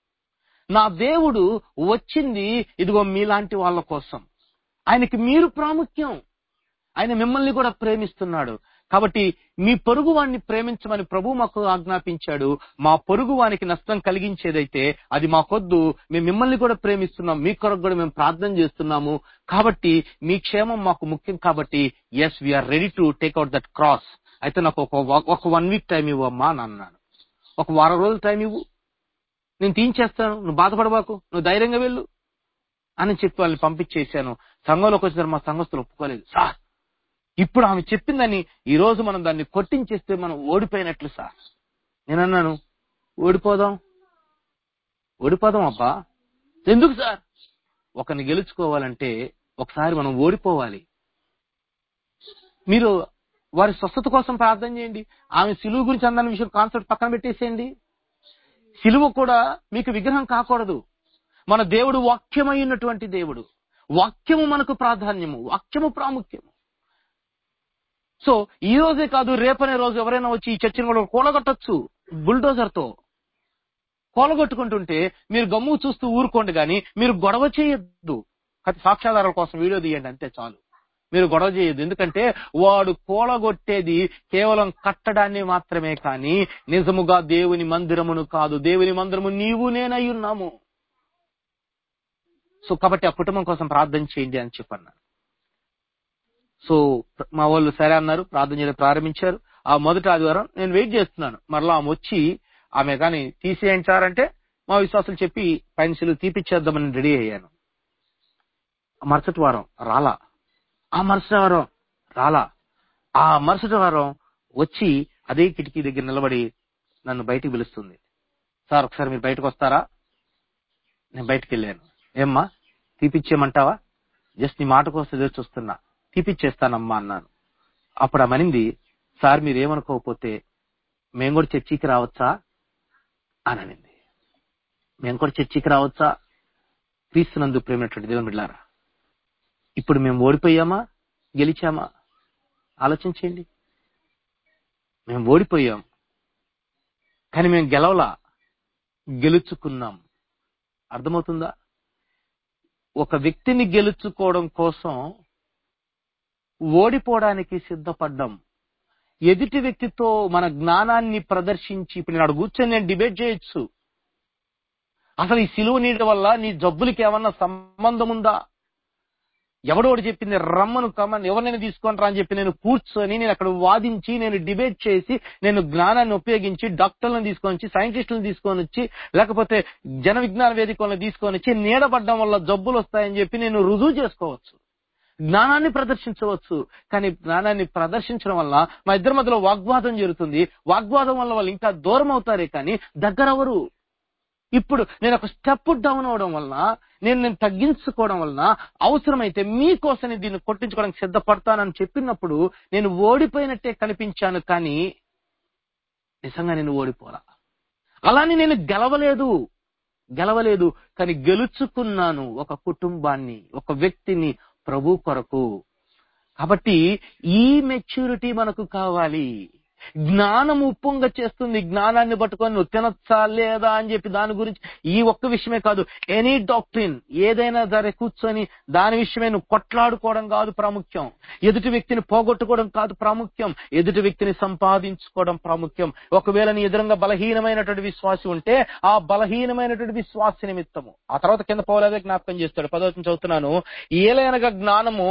నా దేవుడు వచ్చింది ఇదిగో మీలాంటి వాళ్ళ కోసం ఆయనకి మీరు ప్రాముఖ్యం ఆయన మిమ్మల్ని కూడా ప్రేమిస్తున్నాడు కాబట్టి మీ పొరుగు వాడిని ప్రేమించమని ప్రభు మాకు ఆజ్ఞాపించాడు మా పొరుగు వానికి నష్టం కలిగించేదైతే అది మాకొద్దు మేము మిమ్మల్ని కూడా ప్రేమిస్తున్నాం మీ కొరకు కూడా మేము ప్రార్థన చేస్తున్నాము కాబట్టి మీ క్షేమం మాకు ముఖ్యం కాబట్టి yes we are ready to take out that cross అయితే నాకు ఒక ఒక వన్ వీక్ టైం ఇవ్వమ్మా అని అన్నాను ఒక వారం రోజులు టైం ఇవ్వు నేను తీయించేస్తాను నువ్వు బాధపడబాకు నువ్వు ధైర్యంగా వెళ్ళు అని చెప్పి వాళ్ళని పంపించేశాను సంఘంలోకి వచ్చిన మా సంఘస్థులు ఒప్పుకోలేదు సార్ ఇప్పుడు ఆమె చెప్పిందని ఈ రోజు మనం దాన్ని కొట్టించేస్తే మనం ఓడిపోయినట్లు సార్ నేను అన్నాను ఓడిపోదాం ఓడిపోదాం అబ్బా ఎందుకు సార్ ఒకరిని గెలుచుకోవాలంటే ఒకసారి మనం ఓడిపోవాలి మీరు వారి స్వస్థత కోసం ప్రార్థన చేయండి ఆమె సిలువు గురించి అందన్న విషయం కాన్సెప్ట్ పక్కన పెట్టేసేయండి సిలువ కూడా మీకు విగ్రహం కాకూడదు మన దేవుడు వాక్యమై ఉన్నటువంటి దేవుడు వాక్యము మనకు ప్రాధాన్యము వాక్యము ప్రాముఖ్యము సో ఈ రోజే కాదు రేపనే రోజు ఎవరైనా వచ్చి ఈ చర్చను కూడా కూలగొట్టచ్చు బుల్డోజర్ తో కూలగొట్టుకుంటుంటే మీరు గమ్ము చూస్తూ ఊరుకోండి కానీ మీరు గొడవ చేయొద్దు సాక్ష్యాధారాల కోసం వీడియో తీయండి అంతే చాలు మీరు గొడవ చేయొద్దు ఎందుకంటే వాడు కూలగొట్టేది కేవలం కట్టడాన్ని మాత్రమే కానీ నిజముగా దేవుని మందిరమును కాదు దేవుని మందిరము నీవు నేనై ఉన్నాము సో కాబట్టి ఆ కుటుంబం కోసం ప్రార్థన చేయండి అని చెప్పన్నారు సో మా వాళ్ళు సరే అన్నారు ప్రార్థన చేయడం ప్రారంభించారు ఆ మొదటి ఆదివారం నేను వెయిట్ చేస్తున్నాను మరలా ఆమె వచ్చి ఆమె కానీ తీసేయించారంటే మా విశ్వాసులు చెప్పి పెన్సిల్ తీపిచ్చేద్దామని రెడీ అయ్యాను ఆ మరుసటి వారం రాలా ఆ మరుసటి వారం రాలా ఆ మరుసటి వారం వచ్చి అదే కిటికీ దగ్గర నిలబడి నన్ను బయటికి పిలుస్తుంది సార్ ఒకసారి మీరు బయటకు వస్తారా నేను బయటికి వెళ్ళాను ఏమ్మా తీపిచ్చేయమంటావా జస్ట్ నీ మాట కోసం ఎదురు చూస్తున్నా తీపిచ్చేస్తానమ్మా అన్నాను అప్పుడు ఆమె అనింది సార్ మీరు ఏమనుకోకపోతే మేము కూడా చర్చికి రావచ్చా అని అనింది మేము కూడా చర్చికి రావచ్చా క్రీస్తునందు ప్రేమైనటువంటి దేవుని బిడ్డారా ఇప్పుడు మేము ఓడిపోయామా గెలిచామా ఆలోచించండి మేము ఓడిపోయాం కానీ మేము గెలవలా గెలుచుకున్నాం అర్థమవుతుందా ఒక వ్యక్తిని గెలుచుకోవడం కోసం ఓడిపోవడానికి సిద్ధపడ్డాం ఎదుటి వ్యక్తితో మన జ్ఞానాన్ని ప్రదర్శించి ఇప్పుడు నేను అక్కడ కూర్చొని నేను డిబేట్ చేయొచ్చు అసలు ఈ సిలువ నీడ వల్ల నీ జబ్బులకి ఏమన్నా సంబంధం ఉందా ఎవడోడు చెప్పింది రమ్మను కమ్మని ఎవరినైనా తీసుకొని రా అని చెప్పి నేను కూర్చొని నేను అక్కడ వాదించి నేను డిబేట్ చేసి నేను జ్ఞానాన్ని ఉపయోగించి డాక్టర్లను తీసుకొని వచ్చి సైంటిస్టులను తీసుకొని వచ్చి లేకపోతే జన విజ్ఞాన వేదికలను తీసుకొని వచ్చి నీడబడ్డం వల్ల జబ్బులు వస్తాయని చెప్పి నేను రుజువు చేసుకోవచ్చు జ్ఞానాన్ని ప్రదర్శించవచ్చు కానీ జ్ఞానాన్ని ప్రదర్శించడం వల్ల మా ఇద్దరి మధ్యలో వాగ్వాదం జరుగుతుంది వాగ్వాదం వల్ల వాళ్ళు ఇంకా దూరం అవుతారే కానీ దగ్గరవరు ఇప్పుడు నేను ఒక స్టెప్ డౌన్ అవడం వలన నేను నేను తగ్గించుకోవడం వలన అవసరమైతే మీకోసం నేను దీన్ని కొట్టించుకోవడానికి సిద్ధపడతానని చెప్పినప్పుడు నేను ఓడిపోయినట్టే కనిపించాను కానీ నిజంగా నేను ఓడిపోలా అలాని నేను గెలవలేదు గెలవలేదు కానీ గెలుచుకున్నాను ఒక కుటుంబాన్ని ఒక వ్యక్తిని ప్రభు కొరకు కాబట్టి ఈ మెచ్యూరిటీ మనకు కావాలి జ్ఞానం ఉప్పొంగ చేస్తుంది జ్ఞానాన్ని పట్టుకొని నువ్వు తినచ్చా లేదా అని చెప్పి దాని గురించి ఈ ఒక్క విషయమే కాదు ఎనీ డాక్ట్రిన్ ఏదైనా సరే కూర్చొని దాని విషయమే నువ్వు కొట్లాడుకోవడం కాదు ప్రాముఖ్యం ఎదుటి వ్యక్తిని పోగొట్టుకోవడం కాదు ప్రాముఖ్యం ఎదుటి వ్యక్తిని సంపాదించుకోవడం ప్రాముఖ్యం ఒకవేళ నీ ఎదురుగా బలహీనమైనటువంటి విశ్వాసి ఉంటే ఆ బలహీనమైనటువంటి విశ్వాస నిమిత్తము ఆ తర్వాత కింద పోలేదే జ్ఞాపకం చేస్తాడు పదవచనం చదువుతున్నాను ఏలైనగా జ్ఞానము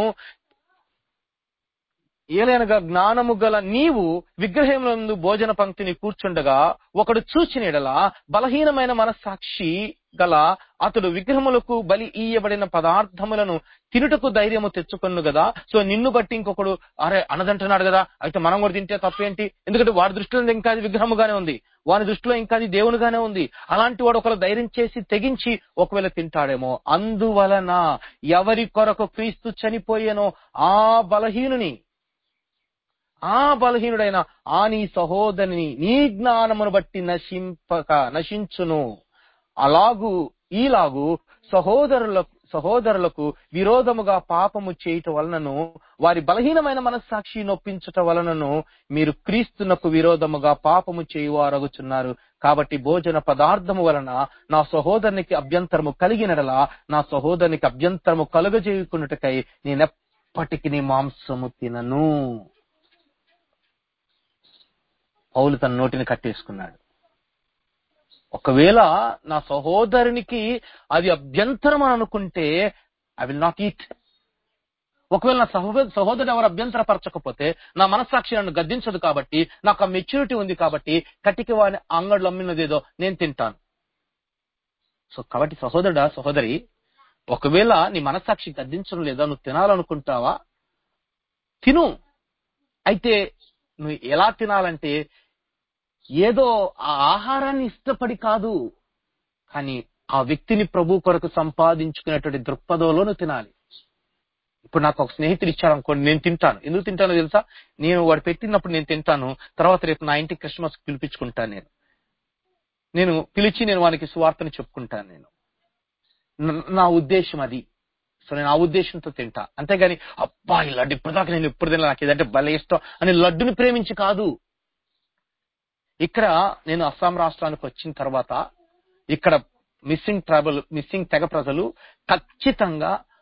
ఏలైనగా జ్ఞానము గల నీవు విగ్రహములందు భోజన పంక్తిని కూర్చుండగా ఒకడు చూచిన ఎడల బలహీనమైన మనస్సాక్షి గల అతడు విగ్రహములకు బలి ఇయ్యబడిన పదార్థములను తినుటకు ధైర్యము తెచ్చుకొను కదా సో నిన్ను బట్టి ఇంకొకడు అరే అనదంటున్నాడు కదా అయితే మనం కూడా తింటే తప్పేంటి ఎందుకంటే వాడి దృష్టిలో ఇంకా అది విగ్రహముగానే ఉంది వాని దృష్టిలో ఇంకా అది దేవునిగానే ఉంది అలాంటి వాడు ఒకరు ధైర్యం చేసి తెగించి ఒకవేళ తింటాడేమో అందువలన ఎవరి కొరకు క్రీస్తు చనిపోయేనో ఆ బలహీనుని ఆ బలహీనుడైన ఆ నీ సహోదరిని నీ జ్ఞానమును బట్టి నశింపక నశించును అలాగు ఈలాగు సహోదరులకు సహోదరులకు విరోధముగా పాపము చేయుట వలనను వారి బలహీనమైన మనస్సాక్షి నొప్పించుట వలనను మీరు క్రీస్తునకు విరోధముగా పాపము చేయువారగుచున్నారు కాబట్టి భోజన పదార్థము వలన నా సహోదరునికి అభ్యంతరము కలిగినడలా నా సహోదరునికి అభ్యంతరము కలుగజేయుకున్నటకై నేనెప్పటికి నీ మాంసము తినను పౌలు తన నోటిని కట్టేసుకున్నాడు ఒకవేళ నా సహోదరునికి అది అభ్యంతరం అని అనుకుంటే ఐ విల్ నాట్ ఈట్ ఒకవేళ నా సహోదరు సహోదరుడు ఎవరు అభ్యంతరపరచకపోతే నా మనస్సాక్షి నన్ను గద్దించదు కాబట్టి నాకు ఆ మెచ్యూరిటీ ఉంది కాబట్టి కటికి వాడిని అంగడిలో అమ్మినదేదో నేను తింటాను సో కాబట్టి సహోదరుడా సహోదరి ఒకవేళ నీ మనస్సాక్షి గద్దించడం లేదా నువ్వు తినాలనుకుంటావా తిను అయితే నువ్వు ఎలా తినాలంటే ఏదో ఆ ఆహారాన్ని ఇష్టపడి కాదు కానీ ఆ వ్యక్తిని ప్రభు కొరకు సంపాదించుకునేటువంటి దృక్పథంలో నువ్వు తినాలి ఇప్పుడు నాకు ఒక స్నేహితుడు ఇచ్చాడు అనుకోండి నేను తింటాను ఎందుకు తింటానో తెలుసా నేను వాడు పెట్టినప్పుడు నేను తింటాను తర్వాత రేపు నా ఇంటికి క్రిస్మస్ పిలిపించుకుంటాను నేను నేను పిలిచి నేను వానికి సువార్తను చెప్పుకుంటాను నేను న- నా ఉద్దేశం అది సో నేను ఆ ఉద్దేశంతో తింటా అంతేగాని అబ్బా ఈ లడ్డు ఇప్పటిదాకా నేను ఎప్పుడు తినలే నాకు ఇదంటే భలే ఇష్టం అని లడ్డుని ప్రేమించి కాదు ఇక్కడ నేను అస్సాం రాష్ట్రానికి వచ్చిన తర్వాత ఇక్కడ మిస్సింగ్ ట్రైబల్ మిస్సింగ్ తెగ ప్రజలు ఖచ్చితంగా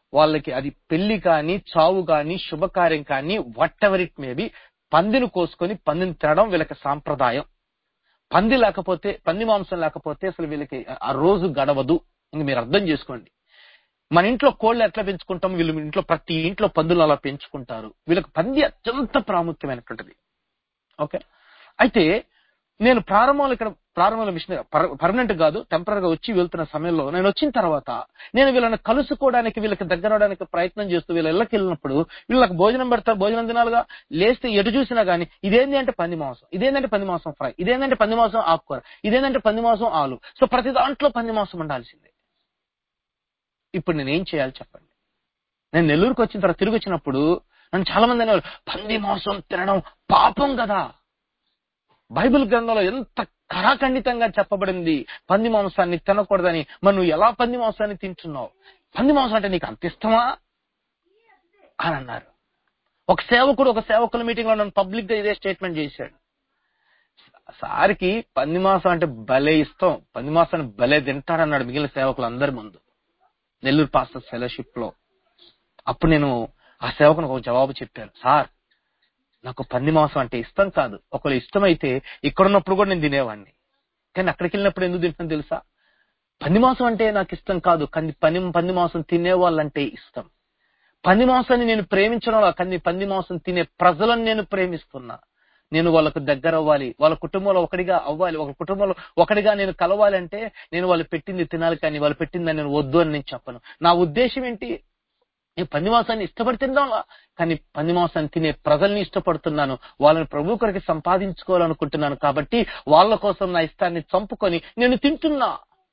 వాళ్ళకి అది పెళ్లి కానీ చావు కానీ శుభకార్యం కానీ వాట్ ఎవర్ ఇట్ మేబీ పందిని కోసుకొని పందిని తినడం వీళ్ళకి సాంప్రదాయం పంది లేకపోతే పంది మాంసం లేకపోతే అసలు వీళ్ళకి ఆ రోజు గడవదు ఇంక మీరు అర్థం చేసుకోండి మన ఇంట్లో కోళ్ళు ఎట్లా పెంచుకుంటాం వీళ్ళు ఇంట్లో ప్రతి ఇంట్లో పందులు అలా పెంచుకుంటారు వీళ్ళకి పంది అత్యంత ప్రాముఖ్యమైనటువంటిది ఓకే అయితే నేను ప్రారంభంలో ఇక్కడ ప్రారంభంలో మిషన్ పర్మనెంట్ కాదు టెంపరీ గా వచ్చి వెళ్తున్న సమయంలో నేను వచ్చిన తర్వాత నేను వీళ్ళని కలుసుకోవడానికి వీళ్ళకి దగ్గర అవడానికి ప్రయత్నం చేస్తూ వీళ్ళ ఇళ్ళకి వెళ్ళినప్పుడు వీళ్ళకి భోజనం పెడతారు భోజనం తినాలిగా లేస్తే ఎటు చూసినా గానీ ఇదేంటి అంటే పంది మాంసం ఇదేంటంటే పంది మాంసం ఫ్రై ఇదేంటంటే పంది మాంసం ఆకుకూర ఇదేంటంటే పంది మాంసం ఆలు సో ప్రతి దాంట్లో పంది మాంసం ఉండాల్సిందే ఇప్పుడు నేను ఏం చేయాలి చెప్పండి నేను నెల్లూరుకు వచ్చిన తర్వాత తిరిగి వచ్చినప్పుడు నన్ను చాలా మంది అనేవాళ్ళు పంది మాంసం తినడం పాపం కదా బైబిల్ గ్రంథంలో ఎంత కరాఖండితంగా చెప్పబడింది పంది మాంసాన్ని తినకూడదని మరి నువ్వు ఎలా పంది మాంసాన్ని తింటున్నావు పంది మాంసం అంటే నీకు అంత ఇష్టమా అని అన్నారు ఒక సేవకుడు ఒక సేవకుల మీటింగ్ లో నన్ను పబ్లిక్ గా ఇదే స్టేట్మెంట్ చేశాడు సారికి పంది మాంసం అంటే భలే ఇష్టం పంది మాంసాన్ని భలే తింటాడన్నాడు మిగిలిన సేవకులు అందరి ముందు నెల్లూరు పాస్టర్ ఫెలోషిప్ లో అప్పుడు నేను ఆ సేవకునికి ఒక జవాబు చెప్పాను సార్ నాకు పంది మాంసం అంటే ఇష్టం కాదు ఒకవేళ ఇష్టమైతే ఇక్కడున్నప్పుడు కూడా నేను తినేవాడిని కానీ అక్కడికి వెళ్ళినప్పుడు ఎందుకు తింటాను తెలుసా పంది మాంసం అంటే నాకు ఇష్టం కాదు కానీ పని పంది మాంసం తినే వాళ్ళంటే ఇష్టం పంది మాంసాన్ని నేను ప్రేమించడం వల్ల కానీ పంది మాంసం తినే ప్రజలను నేను ప్రేమిస్తున్నా నేను వాళ్ళకు దగ్గర అవ్వాలి వాళ్ళ కుటుంబంలో ఒకటిగా అవ్వాలి ఒక కుటుంబంలో ఒకటిగా నేను కలవాలి అంటే నేను వాళ్ళు పెట్టింది తినాలి కానీ వాళ్ళు పెట్టిందని నేను వద్దు అని నేను చెప్పను నా ఉద్దేశం ఏంటి నేను పంది మాంసాన్ని ఇష్టపడి తిందాంలా కానీ పంది మాంసాన్ని తినే ప్రజల్ని ఇష్టపడుతున్నాను వాళ్ళని ప్రభు కొరకు సంపాదించుకోవాలనుకుంటున్నాను కాబట్టి వాళ్ళ కోసం నా ఇష్టాన్ని చంపుకొని నేను తింటున్నా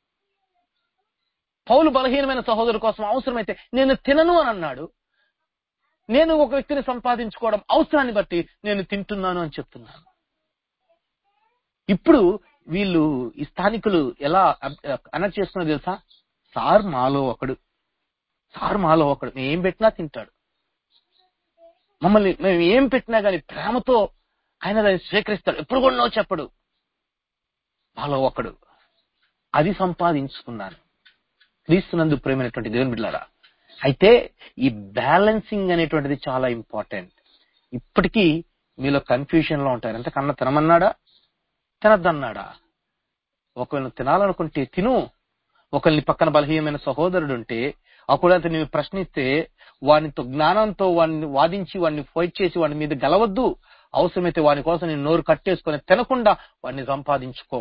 పౌలు బలహీనమైన సహోదరు కోసం అవసరమైతే నేను తినను అని అన్నాడు నేను ఒక వ్యక్తిని సంపాదించుకోవడం అవసరాన్ని బట్టి నేను తింటున్నాను అని చెప్తున్నాను ఇప్పుడు వీళ్ళు ఈ స్థానికులు ఎలా అనర్ట్ చేస్తున్నా తెలుసా సార్ మాలో ఒకడు సార్ మాలో ఒకడు మేము ఏం పెట్టినా తింటాడు మమ్మల్ని మేము ఏం పెట్టినా గాని ప్రేమతో ఆయన దాన్ని స్వీకరిస్తాడు ఎప్పుడు కూడా నో చెప్పడు మాలో ఒకడు అది సంపాదించుకున్నాను క్రీస్తునందు ప్రేమైనటువంటి దేవుని బిడ్డారా అయితే ఈ బ్యాలెన్సింగ్ అనేటువంటిది చాలా ఇంపార్టెంట్ ఇప్పటికీ మీలో కన్ఫ్యూజన్ లో ఉంటారు అంటే కన్నా తినమన్నాడా తినద్దన్నాడా ఒకవేళ తినాలనుకుంటే తిను ఒకరిని పక్కన బలహీనమైన సహోదరుడు ఉంటే అప్పుడు అతను నీవు ప్రశ్నిస్తే వానితో జ్ఞానంతో వాడిని వాదించి వాడిని ఫైట్ చేసి వాడి మీద గెలవద్దు అవసరమైతే వాని కోసం నేను నోరు కట్టేసుకొని తినకుండా వాడిని సంపాదించుకో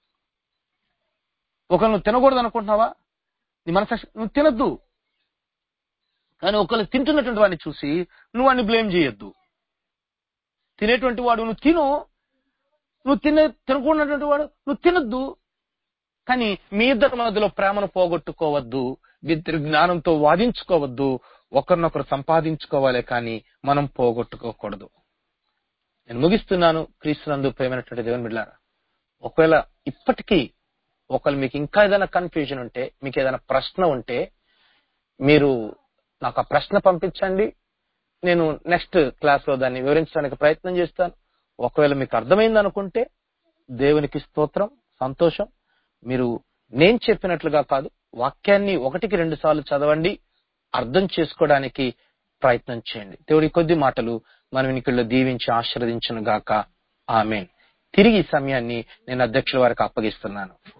ఒకరు నువ్వు తినకూడదు అనుకుంటున్నావా నీ మనసు నువ్వు తినద్దు కానీ ఒకళ్ళు తింటున్నటువంటి వాడిని చూసి నువ్వు వాడిని బ్లేమ్ చేయొద్దు తినేటువంటి వాడు నువ్వు తిను నువ్వు తినే తినకూడనటువంటి వాడు నువ్వు తినద్దు కానీ మీ ఇద్దరి మధ్యలో ప్రేమను పోగొట్టుకోవద్దు ఇద్దరు జ్ఞానంతో వాదించుకోవద్దు ఒకరినొకరు సంపాదించుకోవాలే కానీ మనం పోగొట్టుకోకూడదు నేను ముగిస్తున్నాను క్రీస్తునందు ప్రేమైనటువంటి దేవుని బిడ్డారా ఒకవేళ ఇప్పటికీ ఒకవేళ మీకు ఇంకా ఏదైనా కన్ఫ్యూజన్ ఉంటే మీకు ఏదైనా ప్రశ్న ఉంటే మీరు నాకు ఆ ప్రశ్న పంపించండి నేను నెక్స్ట్ క్లాస్ లో దాన్ని వివరించడానికి ప్రయత్నం చేస్తాను ఒకవేళ మీకు అర్థమైంది అనుకుంటే దేవునికి స్తోత్రం సంతోషం మీరు నేను చెప్పినట్లుగా కాదు వాక్యాన్ని ఒకటికి రెండు సార్లు చదవండి అర్థం చేసుకోవడానికి ప్రయత్నం చేయండి దేవుడి కొద్ది మాటలు మనం వినికిల్లో దీవించి ఆశీర్వదించును గాక ఆమెన్ తిరిగి ఈ సమయాన్ని నేను అధ్యక్షుల వారికి అప్పగిస్తున్నాను